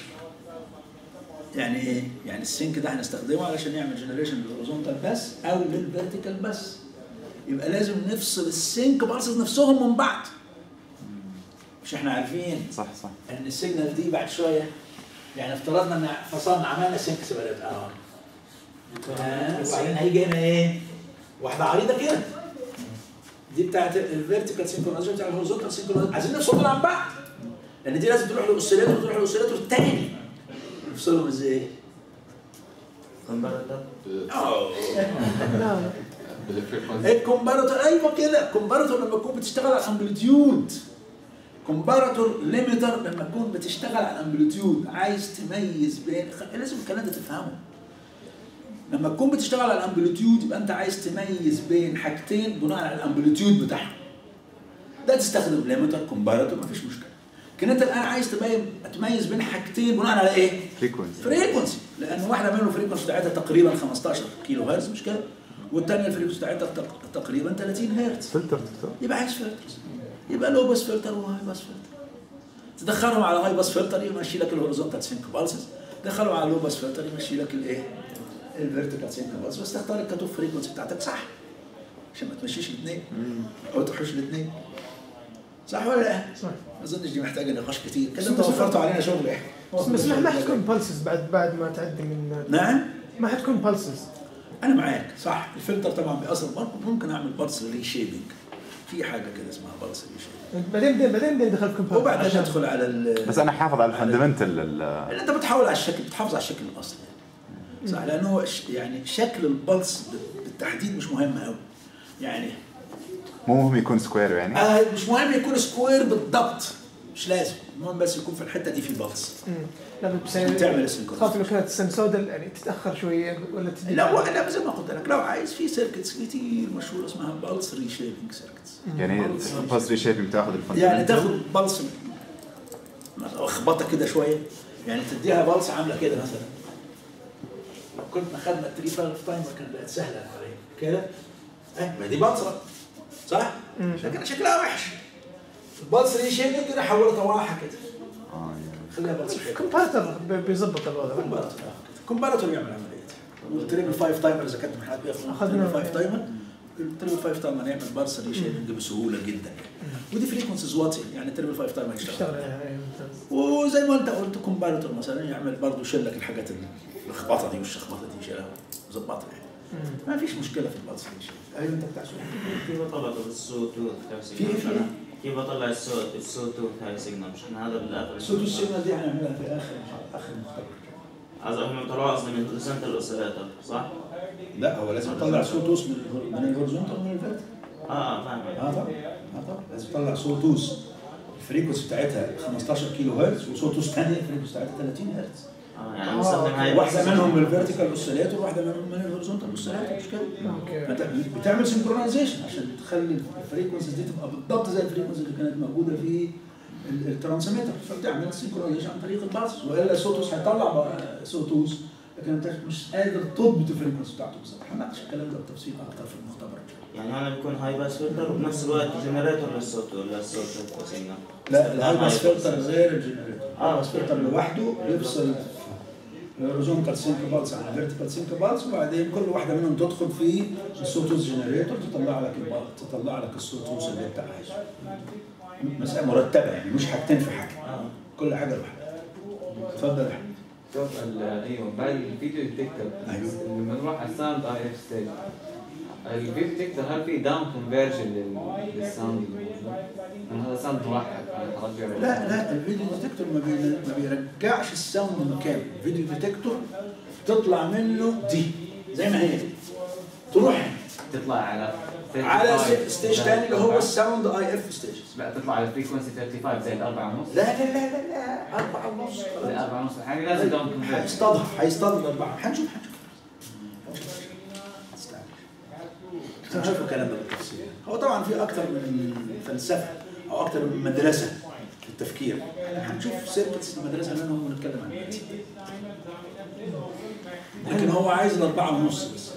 يعني ايه؟ يعني السينك ده هنستخدمه علشان يعمل جنريشن للهوريزونتال بس او للفيرتيكال بس يبقى لازم نفصل السينك بالسز نفسهم من بعض مش احنا عارفين
صح صح
ان السيجنال دي بعد شويه يعني افترضنا ان فصلنا عملنا سينك سيبريت اه آه، وبعدين هيجي هنا ايه؟ واحده عريضه كده دي بتاعت الفيرتيكال سينكرونايزيشن بتاع الهوريزونتال سينكرونايزيشن عايزين نفصل دول عن بعض لان دي لازم تروح للاوسيلاتور تروح للاوسيلاتور تاني نفصلهم ازاي؟
كومباراتر
لا
بالفريكونسي
الكومباراتور ايوه كده الكومباراتور لما تكون بتشتغل على الامبليتيود كومباراتور ليميتر لما تكون بتشتغل على الامبليتيود عايز تميز بين خ- لازم الكلام ده تفهمه لما تكون بتشتغل على الامبليتيود يبقى انت عايز تميز بين حاجتين بناء على الامبليتيود بتاعهم ده تستخدم ليميتر كومباراتور مفيش مشكله لكن انت الان عايز تبين تميز بين حاجتين بناء على ايه؟
فريكونسي
فريكونسي لان واحده منهم الفريكونسي بتاعتها تقريبا 15 كيلو هرتز مش كده؟ والثانيه الفريكونسي بتاعتها تق- تقريبا 30 هرتز
فلتر دكتور
يبقى عايز فلتر يبقى لو باس فلتر وهاي باس فلتر تدخلهم على هاي باس فلتر يمشي لك الهوريزونتال سينك بالسز تدخلهم على لو باس فلتر يمشي لك الايه؟ الفيرتيكال سينك بالسز بس تختار الكاتوف فريكونسي بتاعتك صح عشان ما تمشيش الاثنين او تحوش الاثنين صح ولا لا؟
صح
ما اظنش دي محتاجه نقاش كتير كده انت وفرتوا علينا شغل ايه؟
بس بس ما ما حتكون بالسز بعد بعد ما تعدي من
نعم
ما حتكون بالسز
انا معاك صح الفلتر طبعا بيأثر برضه ممكن اعمل بلس ريشيبنج في حاجه كده اسمها بلس ريشيبنج
بعدين بعدين بعدين بدي ادخل كومبارس
وبعدين ندخل على ال
بس انا حافظ على الفندمنتال
لان انت بتحاول على الشكل بتحافظ على الشكل الاصلي صح لانه هو ش- يعني شكل البلس بالتحديد مش مهم قوي يعني
مو مهم يكون سكوير يعني
آه مش مهم يكون سكوير بالضبط مش لازم المهم بس يكون في الحته دي في بلس
مم. لا بس
عشان تعمل السنكرونيزيشن.
خاف لو كانت السنسودل يعني تتاخر شويه ولا تجي
لا هو- لا زي ما قلت لك لو عايز في سيركتس كتير مشهوره اسمها بلس ريشيبنج سيركتس
يعني البلس ريشيبنج تاخذ الفندمنتال
يعني تاخد بلس اخبطها كده شويه يعني تديها بلس عامله كده مثلا لو كنا خدنا التري فالف تايمر كانت بقت سهله علينا كده اه ما دي بلصه صح؟
مم.
لكن شكلها وحش البلس دي شيء كده حولت واحه كده
اه يعني.
خليها بلس حلو
كومبارتر بيظبط الوضع
كومباراتور كومباراتور يعمل عمليه والتريبل فايف تايمر اذا كانت محل بياخد
أخذنا-
التريبل فايف تايمر التريبل فايف تايمر يعمل بارس ريشيبنج بسهوله جدا ودي فريكونسيز واطيه يعني التريبل فايف تايمر يشتغل
اشتغل عليها أي ممتاز
وزي ما انت قلت كومباراتور مثلا يعمل برضه يشيل لك الحاجات اللخبطه دي والشخبطه دي يشيلها ويظبطها يعني
مم.
ما فيش مشكله في البلس ايوه انت بتاع سؤال
كيف اطلع السو توث هاي
في
سيجنال
في
كيف اطلع السو السو توث هاي سيجنال مش احنا هذا بالاخر
صوت السيجنال دي هنعملها في اخر اخر مختبر
قصدي هم طلعوا قصدي من سنتر الاوسيلاتور صح؟
لا هو لازم يطلع صوتوس من الهور- من الهوريزونتال ومن الفيرتيكال
اه اه فاهم
اه طبعا اه طبعا لازم تطلع صوتوس الفريكونسي بتاعتها 15 كيلو هرتز وصوتوس ثانيه الفريكونسي بتاعتها 30 هرتز
اه يعني نستخدم هاي
واحده منهم من الفيرتيكال اوسيلاتور وواحده منهم من الهوريزونتال اوسيلاتور مش كده؟
اوكي
فانت بتعمل سنكرونايزيشن عشان تخلي الفريكونسيز دي تبقى بالضبط زي الفريكونسي اللي كانت موجوده في ال- الترانسميتر فبتعمل سنكرونايزيشن عن طريق الباص والا صوتوس هيطلع بقى صوتوس لكن انت مش قادر تضبط الفريكونسي بتاعته بالظبط هنناقش الكلام ده بالتفصيل اكتر في المختبر
يعني هنا بيكون هاي باس فلتر وبنفس الوقت جنريتور للصوت للصوت سيجنال
لا الهاي باس فلتر غير الجنريتور
آه.
الهاي باس فلتر لوحده يفصل الهوريزونتال سينك بالز عن الفيرتيكال سينك بالز وبعدين كل واحده منهم تدخل في الصوتوس جنريتور تطلع لك البال تطلع لك الصوتوس اللي انت عايزه مسألة مرتبة يعني مش حاجتين في حاجة
اه
كل حاجة لوحدها اتفضل يا احمد
شوف ال- ايوه بعد الفيديو ديتكتور
أيوه.
لما نروح على الساوند اي اف ستيج الفيديو ديتكتور هل في داون كونفرجن للساوند اللي موجود؟ لأن هذا ساوند موحد يعني حرجع
لا لا الفيديو ديتكتور ما, بي... ما بيرجعش الساوند مكانه الفيديو ديتكتور تطلع منه دي زي ما هي تروح
تطلع على
على
35
ستيج ثاني اللي هو الساوند اي اف ستيج
لا تطلع على فريكونسي 35 زي الأربعة ونص
لا لا لا لا لا أربعة ونص
زي
خلاص.
الأربعة ونص يعني لازم داون كونفرجن
هيصطادها هيصطاد الأربعة هنشوف هنشوف هنشوف الكلام ده بالتفصيل هو طبعا في أكتر من فلسفة أو أكتر من مدرسة في التفكير هنشوف سيركتس المدرسة منهم ونتكلم عنها لكن هو عايز الأربعة ونص بس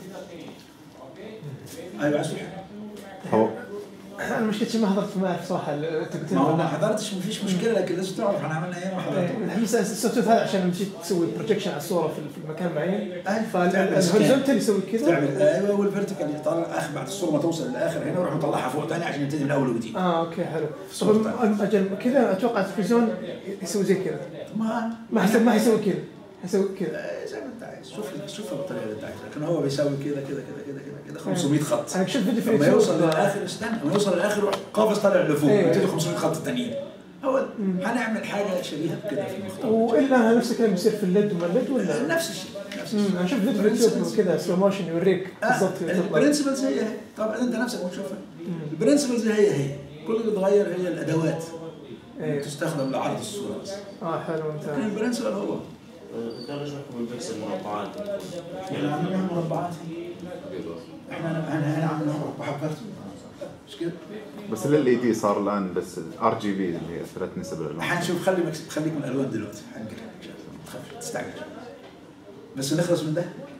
أيوة عايز حاجة
هو
انا مشكلتي ما حضرت ما اعرف صراحه اللي انت قلت
ما هو ما
لنا
حضرتش مفيش مشكلة لكن لازم تعرف احنا عملنا ايه ما حضرتش
بس الصوت هذا عشان لما تجي تسوي بروجكشن على الصوره في في مكان معين
تعمل سكان.
فالهوريزونتال يسوي كذا
تعمل ايوه والفيرتيكال يطلع اخر بعد الصوره ما توصل للاخر هنا ويروح مطلعها فوق ثاني عشان يبتدي من اول وجديد
اه اوكي حلو
صوت
طب اجل كذا اتوقع التلفزيون يسوي زي كذا
ما
ما حيسوي ما حيسوي كذا حيسوي كذا
آه، زي ما انت عايز شوف شوف بالطريقه اللي انت عايزها لكن هو بيساوي كده كده كده كده كده كده 500 خط
انا شفت فيديو في
لما يوصل
اليوتيوب
للاخر استنى لما يوصل للاخر يروح قافز طالع لفوق
إيه.
يبتدي 500 خط تانيين هو هنعمل حاجه شبيهه بكده في المختبر
والا نفس الكلام يصير في الليد وما الليد ولا
نفس الشيء نفس
امم
الشيء
انا شفت فيديو في اليوتيوب كذا سلو موشن يوريك بالضبط كيف تطلع.
البرنسبلز هي هي طبعا انت نفسك بتشوفها البرنسبلز هي هي كل اللي اتغير هي الادوات اللي
ايه
تستخدم لعرض الصوره بس
اه حلو
لكن
ممتاز
البرنسبل هو
ده ايش رايكم بالبكسل مربعات؟
احنا عاملين مربعات
ابيض واسود
احنا احنا هنا عاملين مربعات برضه مش كده؟
بس ال اي دي صار الان بس ار جي بي اللي هي ثلاث نسب الالوان
حنشوف خلي مكس... خليك من الالوان دلوقتي حنقرا ان شاء الله ما تخافش تستعجل بس نخلص من ده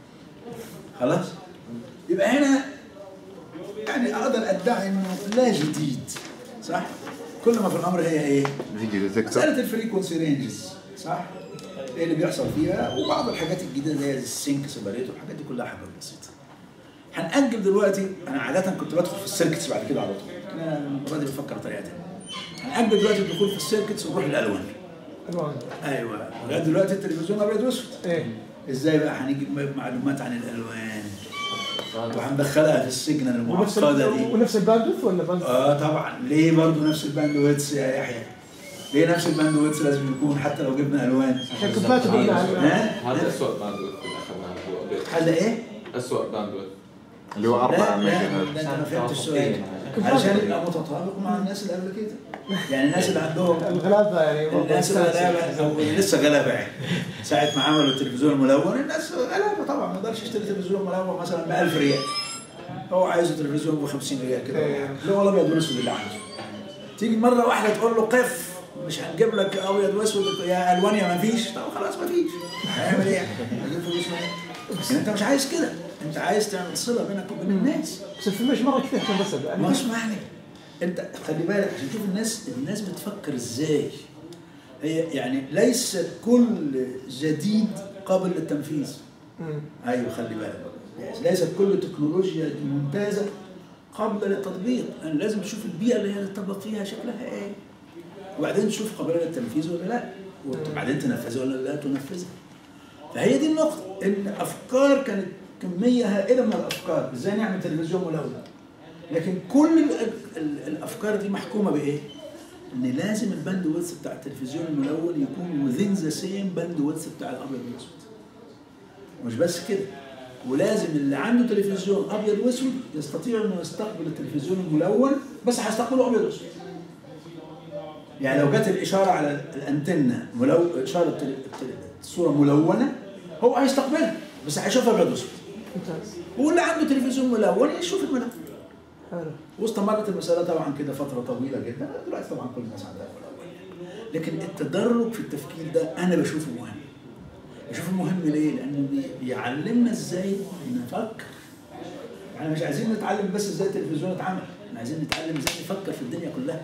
خلاص يبقى هنا يعني اقدر ادعي انه لا جديد صح كل ما في الامر هي ايه
فيديو ديتكتور
مساله الفريكونسي رينجز صح ايه اللي بيحصل فيها وبعض الحاجات الجديده اللي هي السينك سيباريتور الحاجات دي كلها حاجات بسيطه هنأجل دلوقتي انا عاده كنت بدخل في السيركتس بعد كده على طول انا المره دي بفكر بطريقه ثانيه هنأجل دلوقتي الدخول في السيركتس ونروح للالوان
الوان
ايوه لغايه دلوقتي التلفزيون ابيض واسود
ايه
ازاي بقى هنجيب معلومات عن الالوان وهندخلها في السيجنال
ونفس
المعقده
ال-
دي
ونفس الباندوث ولا باندوث؟
اه طبعا ليه برضه نفس الباندويتس يا يحيى ليه نفس الباندويتس لازم يكون حتى لو جبنا الوان
عشان كومباتبل مع ال-
ها
هذا اسوء باندويث اللي اخذناه هو ابيض
هذا ايه
اسوء باندويث
اللي هو 4
لا
ميجا
لا
هرتز
ده انت ما فهمتش السؤال
كنت
علشان
فاهم.
يبقى متطابق مع الناس اللي قبل كده يعني الناس اللي عندهم
الغلابه يعني برضه
الناس الغلابه او لسه غلابه يعني ساعه ما عملوا التلفزيون الملون الناس غلابه طبعا ما يقدرش يشتري تلفزيون ملون مثلا ب 1000 ريال هو عايز تلفزيون ب 50 ريال كده ولا حاجة. اللي هو الابيض والاسود اللي عنده تيجي مره واحده تقول له قف مش هنجيب لك ابيض واسود يا الوان يا ما فيش طب خلاص ما فيش هيعمل ايه يعني؟ هجيب فلوس منين؟ لكن انت مش عايز كده انت عايز تعمل صله بينك وبين الناس
بس الفيلم مش مره كثير عشان بس أبدأ.
ما اسمعني انت خلي بالك عشان تشوف الناس الناس بتفكر ازاي هي يعني ليس كل جديد قابل للتنفيذ
مم.
ايوه خلي بالك يعني ليست كل تكنولوجيا ممتازه قابله للتطبيق يعني لازم تشوف البيئه اللي هي تطبق فيها شكلها ايه وبعدين تشوف قابله للتنفيذ ولا لا وبعدين تنفذها ولا لا تنفذها فهي دي النقطه ان افكار كانت كميه هائله من الافكار ازاي نعمل تلفزيون ملون لكن كل ال ال الافكار دي محكومه بايه؟ ان لازم الباند ويدث بتاع التلفزيون الملون يكون within ذا سيم باند ويدث بتاع الابيض والاسود مش بس كده ولازم اللي عنده تلفزيون ابيض واسود يستطيع انه يستقبل التلفزيون الملون بس هيستقبله ابيض واسود يعني لو جت الاشاره على الانتنه ملو... اشاره التل- التل- الصوره ملونه هو هيستقبلها بس هيشوفها ابيض واسود
ممتاز
واللي عنده تلفزيون ملون يشوف الملون
حلو
واستمرت المسألة طبعا كده فترة طويلة جدا دلوقتي طبعا كل الناس عندها ملون لكن التدرج في التفكير ده أنا بشوفه مهم بشوفه مهم ليه؟ لأنه بي- بيعلمنا إزاي نفكر احنا مش عايزين نتعلم بس ازاي التلفزيون اتعمل احنا عايزين نتعلم ازاي نفكر في الدنيا كلها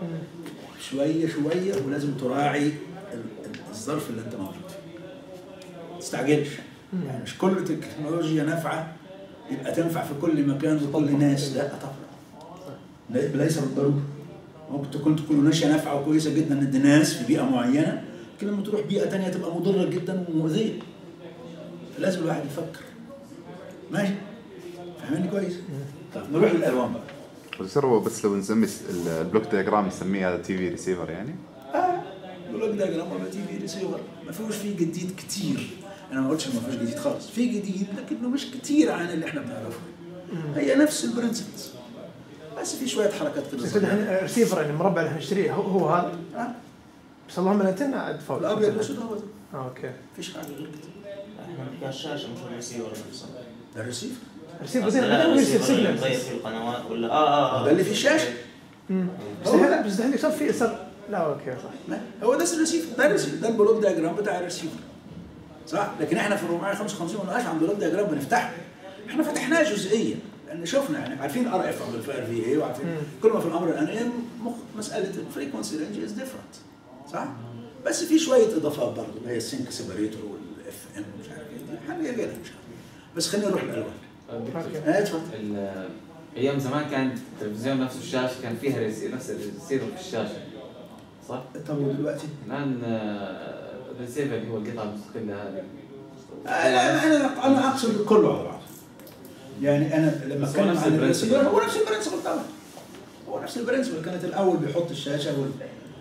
شوية شوية ولازم تراعي ال- ال- الظرف اللي انت موجود فيه ما تستعجلش يعني مش كل تكنولوجيا نافعة يبقى تنفع في كل مكان وكل الناس لا طبعا لا- ليس بالضروره ممكن تكون تكنولوجيا نافعه وكويسه جدا عند ناس في بيئه معينه لكن لما تروح بيئه تانية تبقى مضره جدا ومؤذيه لازم الواحد يفكر ماشي فاهمني كويس طب نروح للالوان بقى
بس هو بس لو نسمي س- ال- البلوك دياجرام نسميه هذا تي في ريسيفر يعني
اه يقول لك دايجرام ولا تي في ريسيفر ما فيهوش فيه جديد كتير انا ما قلتش ما فيهوش جديد خالص في جديد لكنه مش كتير عن اللي احنا بنعرفه هي نفس البرنسبلز بس في شويه حركات كده
بس كده
صغيرة.
احنا ريسيفر يعني المربع اللي هنشتريه هو, هو هذا
آه.
بس اللهم الانتنة عاد فوق
الابيض والاسود هو ده
آه، اوكي
مفيش حاجه غير كده
احنا بنحكي على الشاشه مش الريسيفر نفسه
ده الريسيفر
ريسيفر
بس
بعدين
لا،
بعدين يرسل
الريسيفر اللي
سيجنال
مغير فيه القنوات ولا اه اه اه
ده اللي في الشاشه
بس الحين لا بس الحين صار في صار لا اوكي صح
ما هو ده الريسيفر ده الريسيفر ده البلوك دياجرام بتاع الريسيفر صح لكن احنا في 455 ما لقاش عن بلوك دياجرام بنفتحه احنا فتحناه جزئيا لان شفنا يعني عارفين ار اف امبليفاير في ايه وعارفين كل ما في الامر الان ايه مخ مساله الفريكونسي رينج از ديفرنت صح بس في شويه اضافات برضه اللي هي السينك سيبريتور والاف ام ومش عارف ايه دي هنرجع لها ان شاء الله بس خلينا نروح للالوان اه اتفضل
ال- ايام زمان كان التلفزيون نفسه الشاشه كان فيها ريسي- نفس الريسيفر في الشاشه صح؟
طب ودلوقتي
الان آه، الريسيفر هو القطعه المستقله هذه
انا انا انا اقصد كله على بعض يعني انا لما
بس هو
اتكلم
نفس
عن
البرنسبل.
الريسيفر هو نفس البرنسبل طبعا هو نفس البرنسبل كانت الاول بيحط الشاشه وال...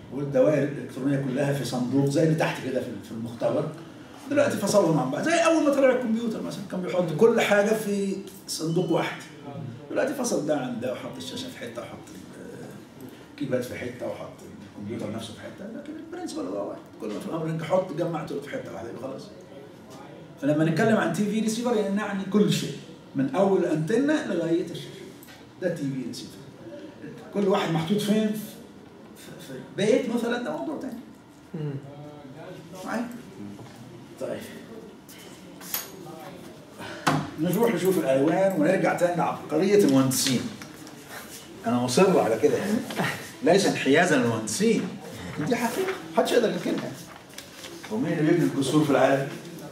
والدوائر الالكترونيه كلها في صندوق زي اللي تحت كده في في المختبر دلوقتي فصلهم عن بعض زي اول ما طلع الكمبيوتر مثلا كان بيحط كل حاجه في صندوق واحد دلوقتي فصل ده عن ده وحط الشاشه في حته وحط الكيباد في حته وحط الكمبيوتر نفسه في حته لكن البرنسبل هو واحد كل ما في الامر انك حط جمعته في حته واحده يبقى خلاص فلما نتكلم عن تي في ريسيفر يعني نعني كل شيء من اول الانتنه لغايه الشاشه ده تي في ريسيفر كل واحد محطوط فين في, في بيت مثلا ده موضوع تاني
مم.
معايا طيب نروح نشوف الالوان ونرجع تاني لعبقريه المهندسين انا مصر على كده يعني ليس انحيازا للمهندسين دي حقيقه محدش يقدر ينكرها ومين اللي بيبني القصور في العالم؟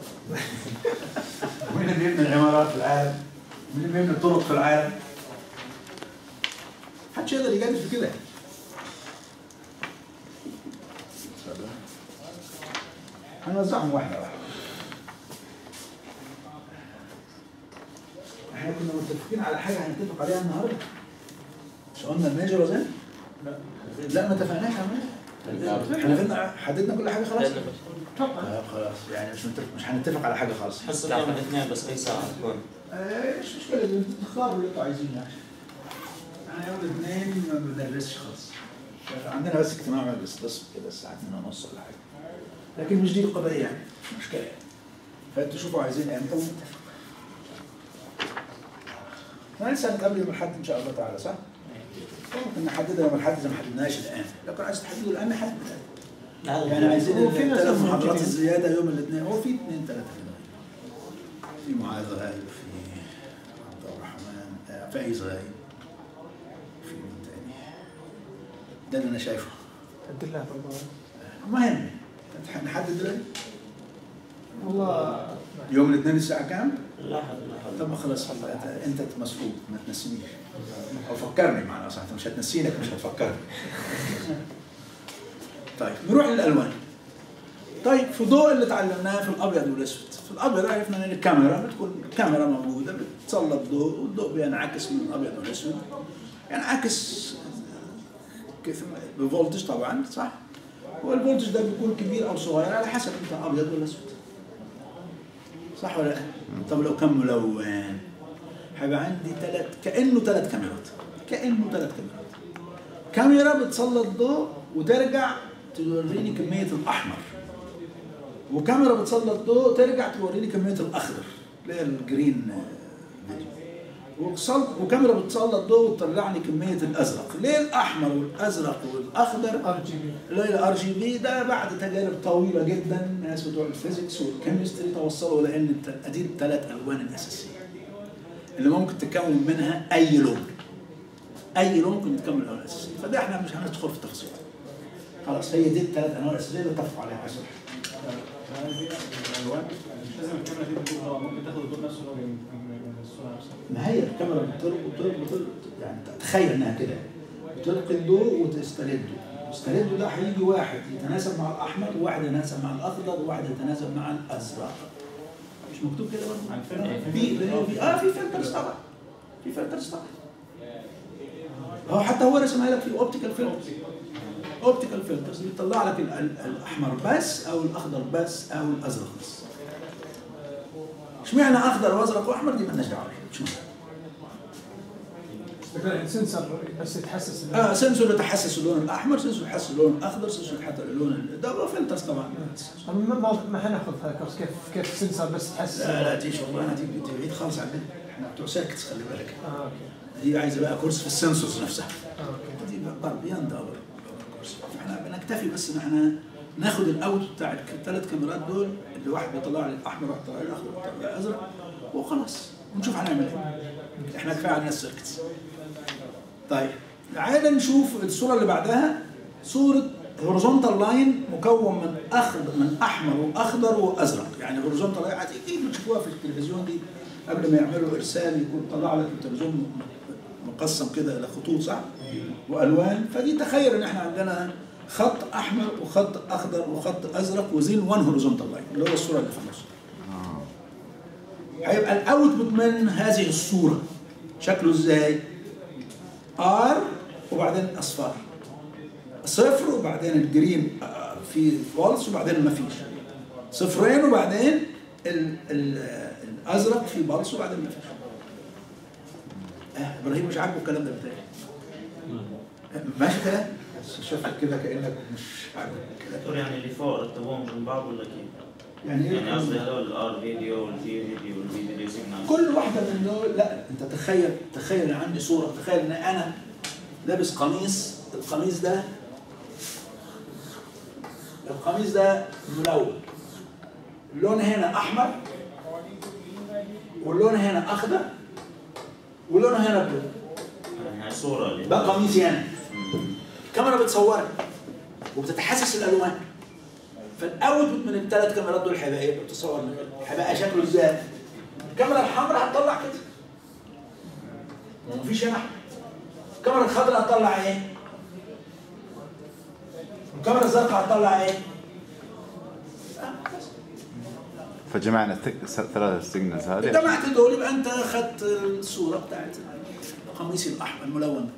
ومين اللي بيبني العمارات في العالم؟ ومين اللي بيبني الطرق في العالم؟ محدش يقدر يجادل في كده هنوزعهم واحدة واحدة احنا كنا متفقين على حاجة هنتفق عليها النهاردة مش قلنا الميجر زي؟
لا.
لا ما اتفقناش على الميجر احنا قلنا حددنا كل حاجة خلاص طب خلاص يعني مش متفق مش هنتفق على حاجة خالص
حس اليوم الاثنين بس اي ساعه تكون
آه، مش مشكلة انتوا تختاروا اللي انتوا عايزينه يعني احنا يوم الاثنين ما بندرسش خالص عندنا بس اجتماع مجلس بس كده الساعة 2 ونص ولا حاجة لكن مش دي القضية يعني مش مشكلة يعني فانتوا شوفوا عايزين امتى ونتفق احنا لسه هنتقابل يوم الاحد ان شاء الله تعالى صح؟ ممكن نحددها يوم الاحد اذا ما حددناش الان لكن عايز تحددوا الان نحدد الان يعني عايزين
هو في ناس
الثلاث
موجودين.
محاضرات الزيادة يوم الاثنين هو في اثنين ثلاثة كده في معاذ غايب في عبد الرحمن آه، فايز غايب في مين تاني ده اللي انا شايفه
عبد الله برضه
المهم نحدد دلوقتي
والله
يوم الاثنين الساعة كام؟
لا حد لا حد
طب ما خلاص خلاص انت انت مسؤول ما تنسينيش او فكرني معناها صح انت مش هتنسينك مش هتفكرني طيب نروح للالوان طيب في ضوء اللي اتعلمناه في الابيض والاسود في الابيض عرفنا ان الكاميرا بتكون الكاميرا موجوده بتسلط ضوء والضوء بينعكس من الابيض والاسود ينعكس كيف بفولتج طبعا صح والفولتج ده بيكون كبير او صغير على حسب انت ابيض ولا اسود صح ولا لا؟ طب لو كان ملون هيبقى عندي ثلاث كانه ثلاث كاميرات كانه ثلاث كاميرات كاميرا بتسلط ضوء وترجع توريني كميه الاحمر وكاميرا بتسلط ضوء ترجع توريني كميه الاخضر اللي هي الجرين فيديو وصل- وكاميرا بتسلط ضوء وتطلع لي كميه الازرق ليه الاحمر والازرق والاخضر
ار جي بي
اللي هي الار جي بي ده بعد تجارب طويله جدا ناس بتوع الفيزيكس والكيمستري توصلوا لان الت- دي الثلاث الوان الاساسيه اللي ممكن تكون منها اي لون اي لون ممكن يتكون من الالوان الاساسيه فده احنا مش هندخل في التفاصيل خلاص هي دي الثلاث انواع الاساسيه اللي اتفقوا عليها حسب
هذه الالوان مش لازم الكاميرا دي تكون طبعا ممكن تاخد الضوء نفسه لو من من الصوره نفسها
ما هي الكاميرا بتلقي بتلقي بتلقي يعني تخيل انها كده بتلقي الضوء وتسترده استرده ده هيجي واحد يتناسب مع الاحمر وواحد يتناسب مع الاخضر وواحد يتناسب مع الازرق مش مكتوب كده برضه
عن فيلم
في في اه في فلترز طبعا في فلترز طبعا هو حتى هو رسمها لك في اوبتيكال فلترز اوبتيكال فلترز بيطلع لك ال- ال- الاحمر بس او الاخضر بس او الازرق بس اشمعنى اخضر وازرق واحمر دي مالناش دعوه بيها مش مهم
يعني سنسر بس يتحسس إنه-
اه سنسور يتحسس اللون الاحمر سنسور يتحسس اللون الاخضر سنسور يتحسس اللون ال- ده فلترز طبعا
ما ما ما حناخذ هذا الكورس كيف كيف سنسر بس تحسس
لا لا دي شغلانه دي دي بعيد خالص عننا احنا بتوع سيركتس خلي بالك
اه اوكي
دي عايزه بقى كورس في السنسورز نفسها
اه اوكي
دي بقى بياند اور كورس احنا بنكتفي بس ان احنا ناخد الاوت بتاع الثلاث كاميرات دول اللي واحد بيطلع لي الاحمر واحد بيطلع لي الاخضر واحد بيطلع لي الازرق وخلاص ونشوف هنعمل ايه احنا كفايه علينا السيركتس طيب تعالى نشوف الصوره اللي بعدها صوره هوريزونتال لاين مكون من اخضر من احمر واخضر وازرق يعني هوريزونتال لاين اكيد بتشوفوها في التلفزيون دي قبل ما يعملوا ارسال يكون طلع لك التلفزيون مقسم كده الى خطوط صح والوان فدي تخيل ان احنا عندنا خط احمر وخط اخضر وخط ازرق وزين وان هوريزونتال لاين اللي هو الصوره اللي في النص هيبقى الاوتبوت من هذه الصوره شكله ازاي؟ ار وبعدين اصفار صفر وبعدين الجرين آه، في فولس وبعدين ما فيش صفرين وبعدين ال ال الازرق في بلس وبعدين ما فيش آه ابراهيم مش عاجبه الكلام ده بتاعي ماشي كده شوفك كده كانك مش عاجبك الكلام
دكتور يعني اللي فوق رتبوهم جنب بعض ولا كيف؟
يعني
يعني قصدي
ايه
هذول الار فيديو والفي فيديو والفي فيديو سيجنال
كل واحده من دول لا انت تخيل تخيل ان عندي صوره تخيل ان انا لابس قميص القميص ده القميص ده ملون اللون هنا احمر واللون هنا اخضر واللون هنا بلو
يعني هاي صورة اللي
ده قميصي انا الكاميرا بتصورك وبتتحسس الالوان فالاوتبوت من الثلاث كاميرات دول هيبقى ايه؟ بتصور من كده. هيبقى شكله ازاي؟ الكاميرا الحمراء هتطلع كده ومفيش هنا احمر الكاميرا الخضراء هتطلع ايه؟ الكاميرا الزرقاء هتطلع ايه؟ آه، بس.
فجمعنا الث- ثلاث سيجنالز هذه
جمعت دول يبقى انت اخذت الصوره بتاعت قميصي الاحمر الملون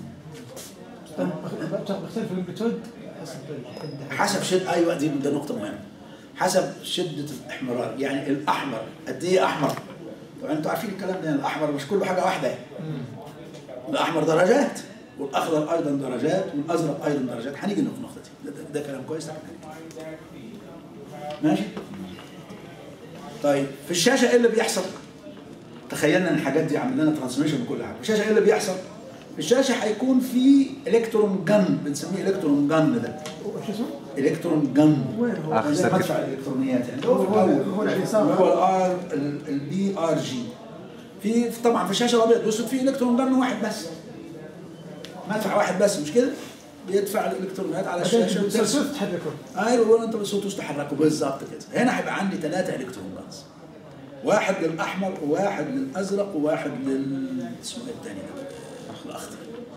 بختلف الامبليتود حسب الحده
حسب شد ايوه دي ده نقطه مهمه حسب شده الاحمرار يعني الاحمر قد ايه احمر طبعا انتوا عارفين الكلام ده الاحمر مش كله حاجه واحده الاحمر درجات والاخضر ايضا درجات والازرق ايضا درجات هنيجي في النقطه دي ده, ده, ده كلام كويس تعال نحكي. ماشي طيب في الشاشه ايه اللي بيحصل تخيلنا ان الحاجات دي عامل لنا ترانسميشن وكل حاجه في الشاشه ايه اللي بيحصل في الشاشه هيكون في الكترون جن بنسميه الكترون جن ده
شو اسمه؟
الكترون جن
وين هو؟
آخر
زي
سيركت.
مدفع الالكترونيات يعني
هو-
هو في
هو-
الأول.
هو اللي صار.
هو الار البي ار جي في في- طبعا في الشاشه الابيض والاسود في الكترون جن واحد بس مدفع واحد بس مش كده بيدفع الالكترونات على الشاشه
بعدين
وترسم.
سلسلة تحركه
ايوه ولا انت بصوت تحركه بالظبط كده هنا هيبقى عندي ثلاثه الكترون جانز واحد للاحمر وواحد للازرق وواحد لل اسمه ايه الثاني ده الاخضر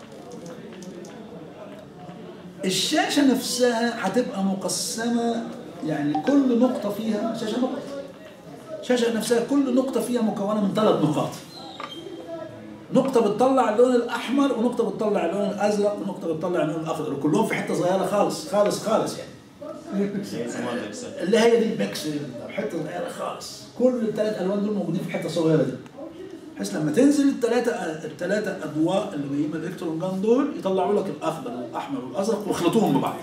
الشاشه نفسها هتبقى مقسمه يعني كل نقطه فيها شاشه نقطه الشاشه نفسها كل نقطه فيها مكونه من ثلاث نقاط نقطة بتطلع اللون الأحمر ونقطة بتطلع اللون الأزرق ونقطة بتطلع اللون الأخضر وكلهم في حتة صغيرة خالص خالص خالص يعني
هي بيكسل
زي زمان بيكسل
اللي هي دي البكسل حته صغيره خالص كل الثلاث الوان دول موجودين في الحته الصغيره دي بحيث لما تنزل الثلاثه الثلاثه اضواء اللي جايين من الالكترون جان دول يطلعوا لك الاخضر والاحمر والازرق ويخلطوهم ببعض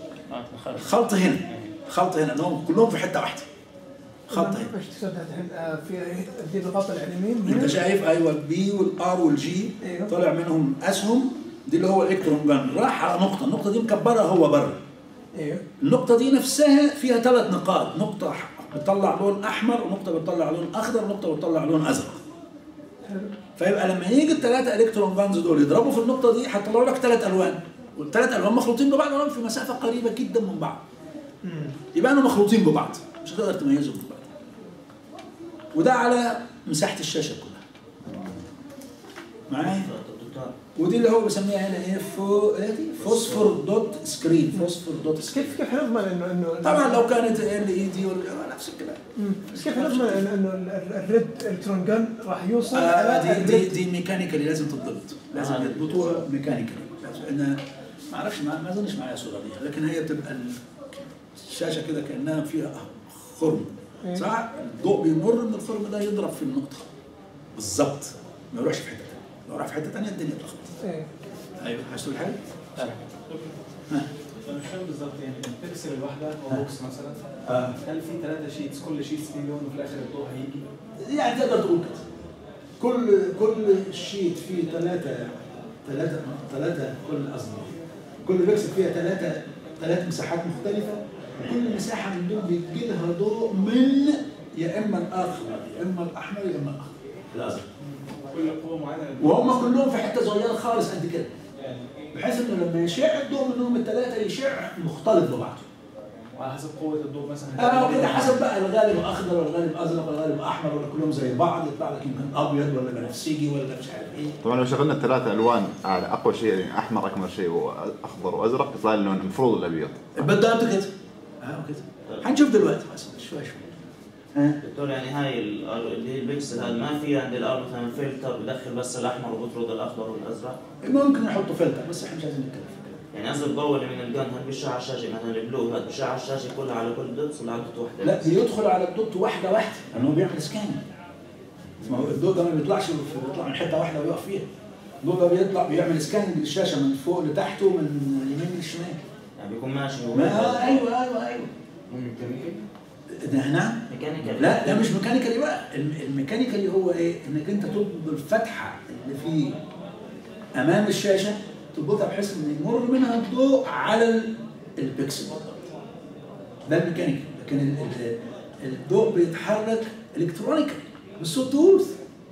خلط هنا خلط هنا انهم كلهم في حته واحده خلط هنا
ايش تكتب تحت الحين؟ آه، في دي الخط على اليمين
انت
هنا.
شايف ايوه البي والار والجي
ايوه.
طالع منهم اسهم دي اللي هو الالكترون جان راح على نقطه النقطه دي مكبره هو بره
ايوه
النقطة دي نفسها فيها ثلاث نقاط، نقطة بتطلع لون أحمر ونقطة بتطلع لون أخضر ونقطة بتطلع لون أزرق.
حلو
فيبقى لما يجي الثلاثة إلكترون جانز دول يضربوا في النقطة دي هيطلعوا لك ثلاث ألوان، والثلاث ألوان مخلوطين ببعض ولهم في مسافة قريبة جدا من بعض.
مم.
يبقى أنا مخلوطين ببعض، مش هتقدر تميزهم من بعض. وده على مساحة الشاشة كلها. معايا؟
دكتور
ودي اللي هو بيسميها هنا ايه فو ايه دي؟ فوسفور دوت سكرين، فوسفور دوت
بس
سكرين.
كيف كيف حنضمن انه انه
طبعا لو كانت ال اي دي ولا نفس الكلام
مم. بس كيف حنضمن انه انه ال- الريد الكترون جن راح يوصل
آه
على
دي دي
الريد
دي ميكانيكالي لازم تتضبط لازم
آه.
يضبطوها ميكانيكالي لان ما اعرفش ما ما اظنش معايا صوره ليها لكن هي بتبقى ال- الشاشه كده كانها فيها خرم
إيه.
صح الضوء بيمر من الخرم ده يضرب في النقطه بالظبط ما يروحش في حته ثانيه لو راح في حته ثانيه الدنيا تلخبط
ايه
ايوه عايز تقول حاجه؟ ها.
انا مش فاهم بالظبط يعني البكسل الواحده او بوكس مثلا
آه.
هل في ثلاثه شيتس كل شيت ليه لون وفي الاخر الضوء هيجي؟
يعني تقدر تقول كده كل كل شيت فيه ثلاثة ثلاثة ثلاثة كل قصدي كل بيكسل فيها ثلاثة ثلاث مساحات مختلفة وكل مساحة من دول بيجي لها ضوء من يا إما الأخضر يا إما الأحمر يا إما الأخضر الأزرق
كل قوه معينه
وهم كلهم في حتة صغيرة خالص قد كده
يعني
بحيث إنه لما يشع الضوء منهم الثلاثة يشع مختلط ببعضه
وعلى حسب قوه الضوء مثلا
اه كده حسب بقى الغالب اخضر والغالب ازرق والغالب احمر ولا كلهم زي بعض يطلع لك يمكن ابيض ولا بنفسجي ولا مش عارف ايه
طبعا لو شغلنا الثلاثة الوان على اقوى شيء يعني احمر اكمل شيء واخضر وازرق يطلع لي اللون المفروض الابيض
بالضبط كده اه كده هنشوف دلوقتي بس شوي شوي ها
دكتور يعني هاي ال- اللي هي البكسل هذا ما في عند الار مثلا فلتر بدخل بس الاحمر وبطرد الاخضر والازرق
ممكن يحطوا فلتر بس احنا مش عايزين نتكلم في
يعني قصدي الضوء اللي من الجن هل بيشع على الشاشه مثلا البلو هل بيشع على الشاشه كلها على كل دوتس ولا على دوت واحده؟
لا بيدخل على الدوت واحده واحده لان هو بيعمل سكان ما هو الدوت ده ما بيطلعش بيطلع من حته واحده ويقف فيها الدوت ده بيطلع بيعمل سكان للشاشه من فوق لتحت ومن اليمين للشمال
يعني بيكون ماشي
ما ايوه ايوه ايوه ده نعم
ميكانيكال
لا ده مش ميكانيكالي بقى الم- الميكانيكالي هو ايه انك انت تضبط الفتحه اللي في امام الشاشه تضبطها بحيث ان يمر منها الضوء على ال- البكسل ده الميكانيكال لكن ال- ال- الضوء بيتحرك الكترونيكال بالسوتوث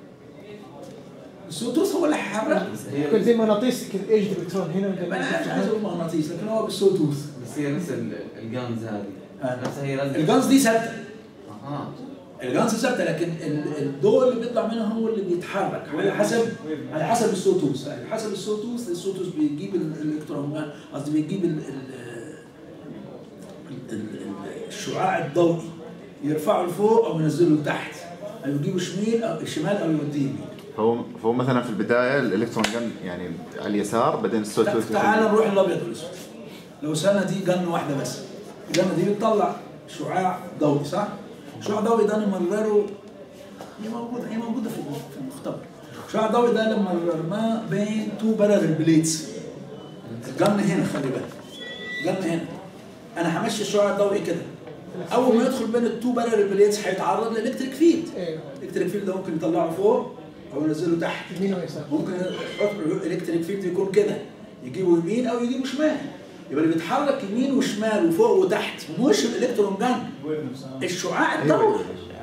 السوتوث هو اللي هيحركه
يكون زي مغناطيس كذا ايج الكترون هنا
ما انا مش عايز اقول مغناطيس لكن هو بالسوتوث
بس هي نفس ال- الجانز هذه
آه.
نفسها هي لازم
الجانز دي ثابته
اها
الجانس ثابته لكن ال- الضوء اللي بيطلع منها هو اللي بيتحرك على حسب على حسب السوتوث على حسب السوتوث السوتوث بيجيب ال- الالكترون قصدي بيجيب ال- ال- ال- ال- الشعاع الضوئي يرفعه لفوق او ينزله لتحت او يجيبه شمال او شمال او يوديه يمين
فهو فهو مثلا في البدايه الالكترون جن يعني على اليسار بعدين الصوت
طب تعال نروح الابيض والاسود لو سنه دي جن واحده بس الجنه دي بتطلع شعاع ضوئي صح؟ الشعاع الضوئي ده نمرره هي موجوده هي موجوده في في المختبر الشعاع الضوئي ده لما مررناه بين تو بارل بليتس الجن هنا خلي بالك الجن هنا انا همشي الشعاع الضوئي كده اول ما يدخل بين التو بارل بليتس هيتعرض لالكتريك فيلد
ايوه
الالكتريك فيلد ده ممكن يطلعه فوق او ينزله تحت
يمين ويسار
ممكن يحط الكتريك فيلد يكون كده يجيبه يمين او يجيبه شمال يبقى اللي بيتحرك يمين وشمال وفوق وتحت مش الالكترون جن الشعاع الضوئي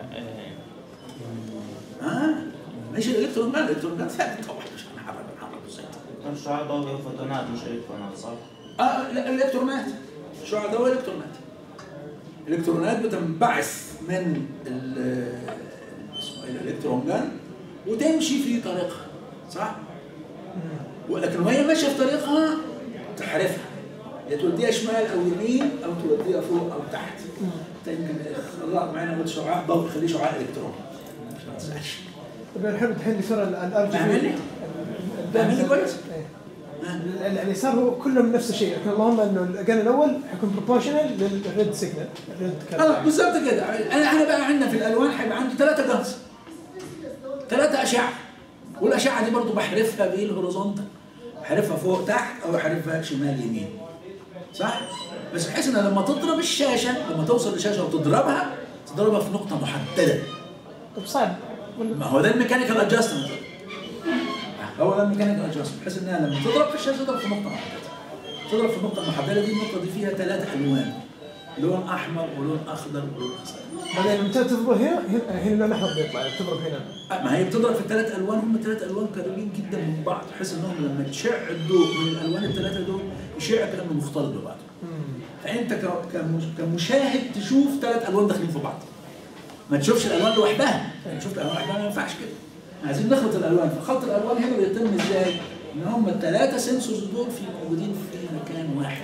اه مش الالكترون جن الالكترون جن ثابت طبعا مش هنحرك هنحرك ازاي
كان الشعاع الضوئي هو فوتونات مش الكترونات صح؟
اه لا الالكترونات الشعاع الضوئي الكترونات الالكترونات بتنبعث من ال- اسمه ايه الالكترون جن وتمشي في طريقها صح؟ ولكن وهي ماشيه في طريقها تحرفها يا توديها شمال او يمين او توديها فوق او تحت انت يمكن الله معنا قلت شعاع ضوء خليه شعاع الكترون عشان ما تزعلش
طيب الحين الحين اللي صار الار جي
فاهمني؟ فاهمني كويس؟
اليسار هو كلهم نفس الشيء لكن اللهم انه الجن الاول حيكون بروبورشنال للريد سيجنال الريد
اه بالظبط كده انا انا بقى عندنا في الالوان هيبقى عندي ثلاثه جنس ثلاثه اشعه والاشعه دي برضو بحرفها بالهوريزونتال بحرفها فوق تحت او بحرفها شمال يمين صح بس بحيث ان لما تضرب الشاشه لما توصل للشاشه وتضربها تضربها في نقطه محدده
طيب صعب ولا-
ما هو ده الميكانيكال ادجستمنت هو ده الميكانيكال ادجستمنت بحيث انها لما تضرب في الشاشه تضرب في نقطه محدده تضرب في النقطه المحدده دي النقطه دي فيها ثلاث الوان لون احمر ولون اخضر ولون اصفر
بعدين لما تضرب هنا هنا هنا اللون الاحمر بيطلع تضرب هنا
ما هي بتضرب في الثلاث الوان هم ثلاث الوان قريبين جدا من بعض بحيث انهم لما تشع الضوء من الالوان الثلاثه دول يشع كانه مختلط ببعض فانت ك- كمش- كمشاهد تشوف ثلاث الوان داخلين في بعض ما تشوفش الالوان لوحدها يعني شفت الالوان لوحدها ما ينفعش كده عايزين نخلط الالوان فخلط الالوان هنا بيتم ازاي؟ ان هم الثلاثه سنسورز دول في موجودين في مكان واحد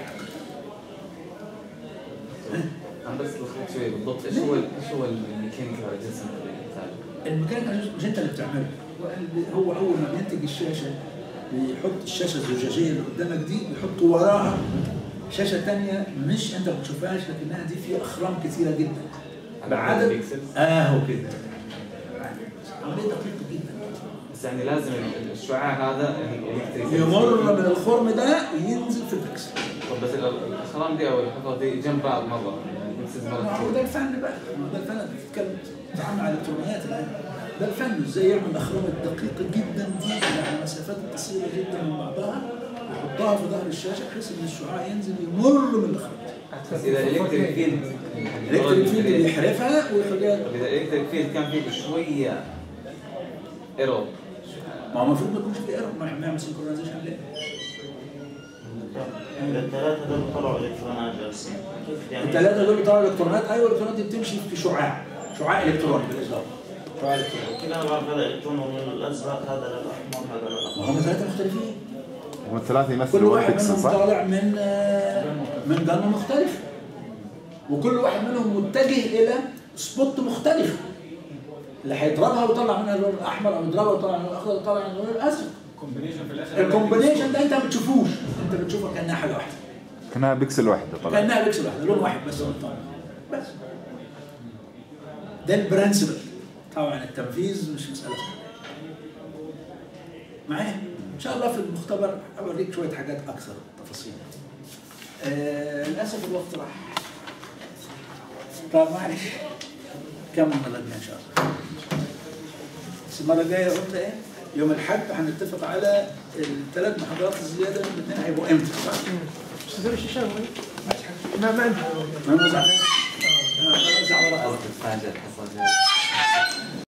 انا بس لخبطت شوي بالضبط ايش هو ايش هو الميكانيكال ادجستمنت اللي يحتاجه؟
المكان مش انت اللي بتعمله هو هو اول ما بينتج الشاشه بيحط الشاشه الزجاجيه اللي قدامك دي بيحط وراها شاشه ثانيه مش انت ما بتشوفهاش لكنها دي فيها اخرام كثيره جدا بعدد
بيكسلز
اهو كده عمليه دقيقه جدا
بس يعني لازم الشعاع هذا الكتريك
يمر من الخرم ده وينزل في البكسل
طب بس ال- الاخرام دي او الحفظ دي جنب بعض مره يعني بيكسلز
ما هو
مره
ده الفن بقى ما هو ده الفن انت بتتكلم بتتعامل على الالكترونيات الان ده الفن ازاي يعمل الاخرام الدقيقه جدا دي على مسافات قصيره جدا من بعضها يحطها في ظهر الشاشه بحيث ان الشعاع ينزل يمر من الاخرام
بس اذا الالكتريك فيلد
الالكتريك فيلد بيحرفها ويخليها
طب اذا الالكتريك فيلد كان فيه شويه ايرور
ما هو المفروض ما يكونش في ايرور ما احنا بنعمل سنكرونايزيشن ليه؟
الثلاثة دول طلعوا الكترونات جالسين كيف يعني
الثلاثه دول بتوع الالكترونات ايوه الالكترونات دي بتمشي في شعاع شعاع الكتروني بالظبط شعاع الكتروني
كلنا بعرف هذا الكترون والازرق هذا للاحمر هذا
ما
للاحمر
هم ثلاثه مختلفين
هم الثلاثه
كل
يمثلوا
واحد
بيكسل
منهم
صح؟
طالع من آه، من جنة مختلفة وكل واحد منهم متجه إلى سبوت مختلف اللي هيضربها ويطلع منها اللون الأحمر أو يضربها ويطلع منها اللون الأخضر ويطلع منها اللون الأزرق
كومبينيشن في الاخر
الكومبينيشن ده أنت ما بتشوفوش أنت انت بتشوفها كانها حاجه واحده
كانها بكسل واحده طبعا
كانها بيكسل واحده لون واحد بس من طبعا بس ده البرنسبل طبعا التنفيذ مش مساله معايا ان شاء الله في المختبر اوريك شويه حاجات اكثر تفاصيل آه للاسف الوقت راح طب معلش كم المره الجايه ان شاء الله بس المره الجايه قلنا ايه يوم الاحد هنتفق على الثلاث محاضرات الزياده الاثنين هيبقوا امتى صح؟
بس هذول الشيشان ما ما عندي
ما نوزع ما نوزع ورقه
تتفاجئ الحصه الجايه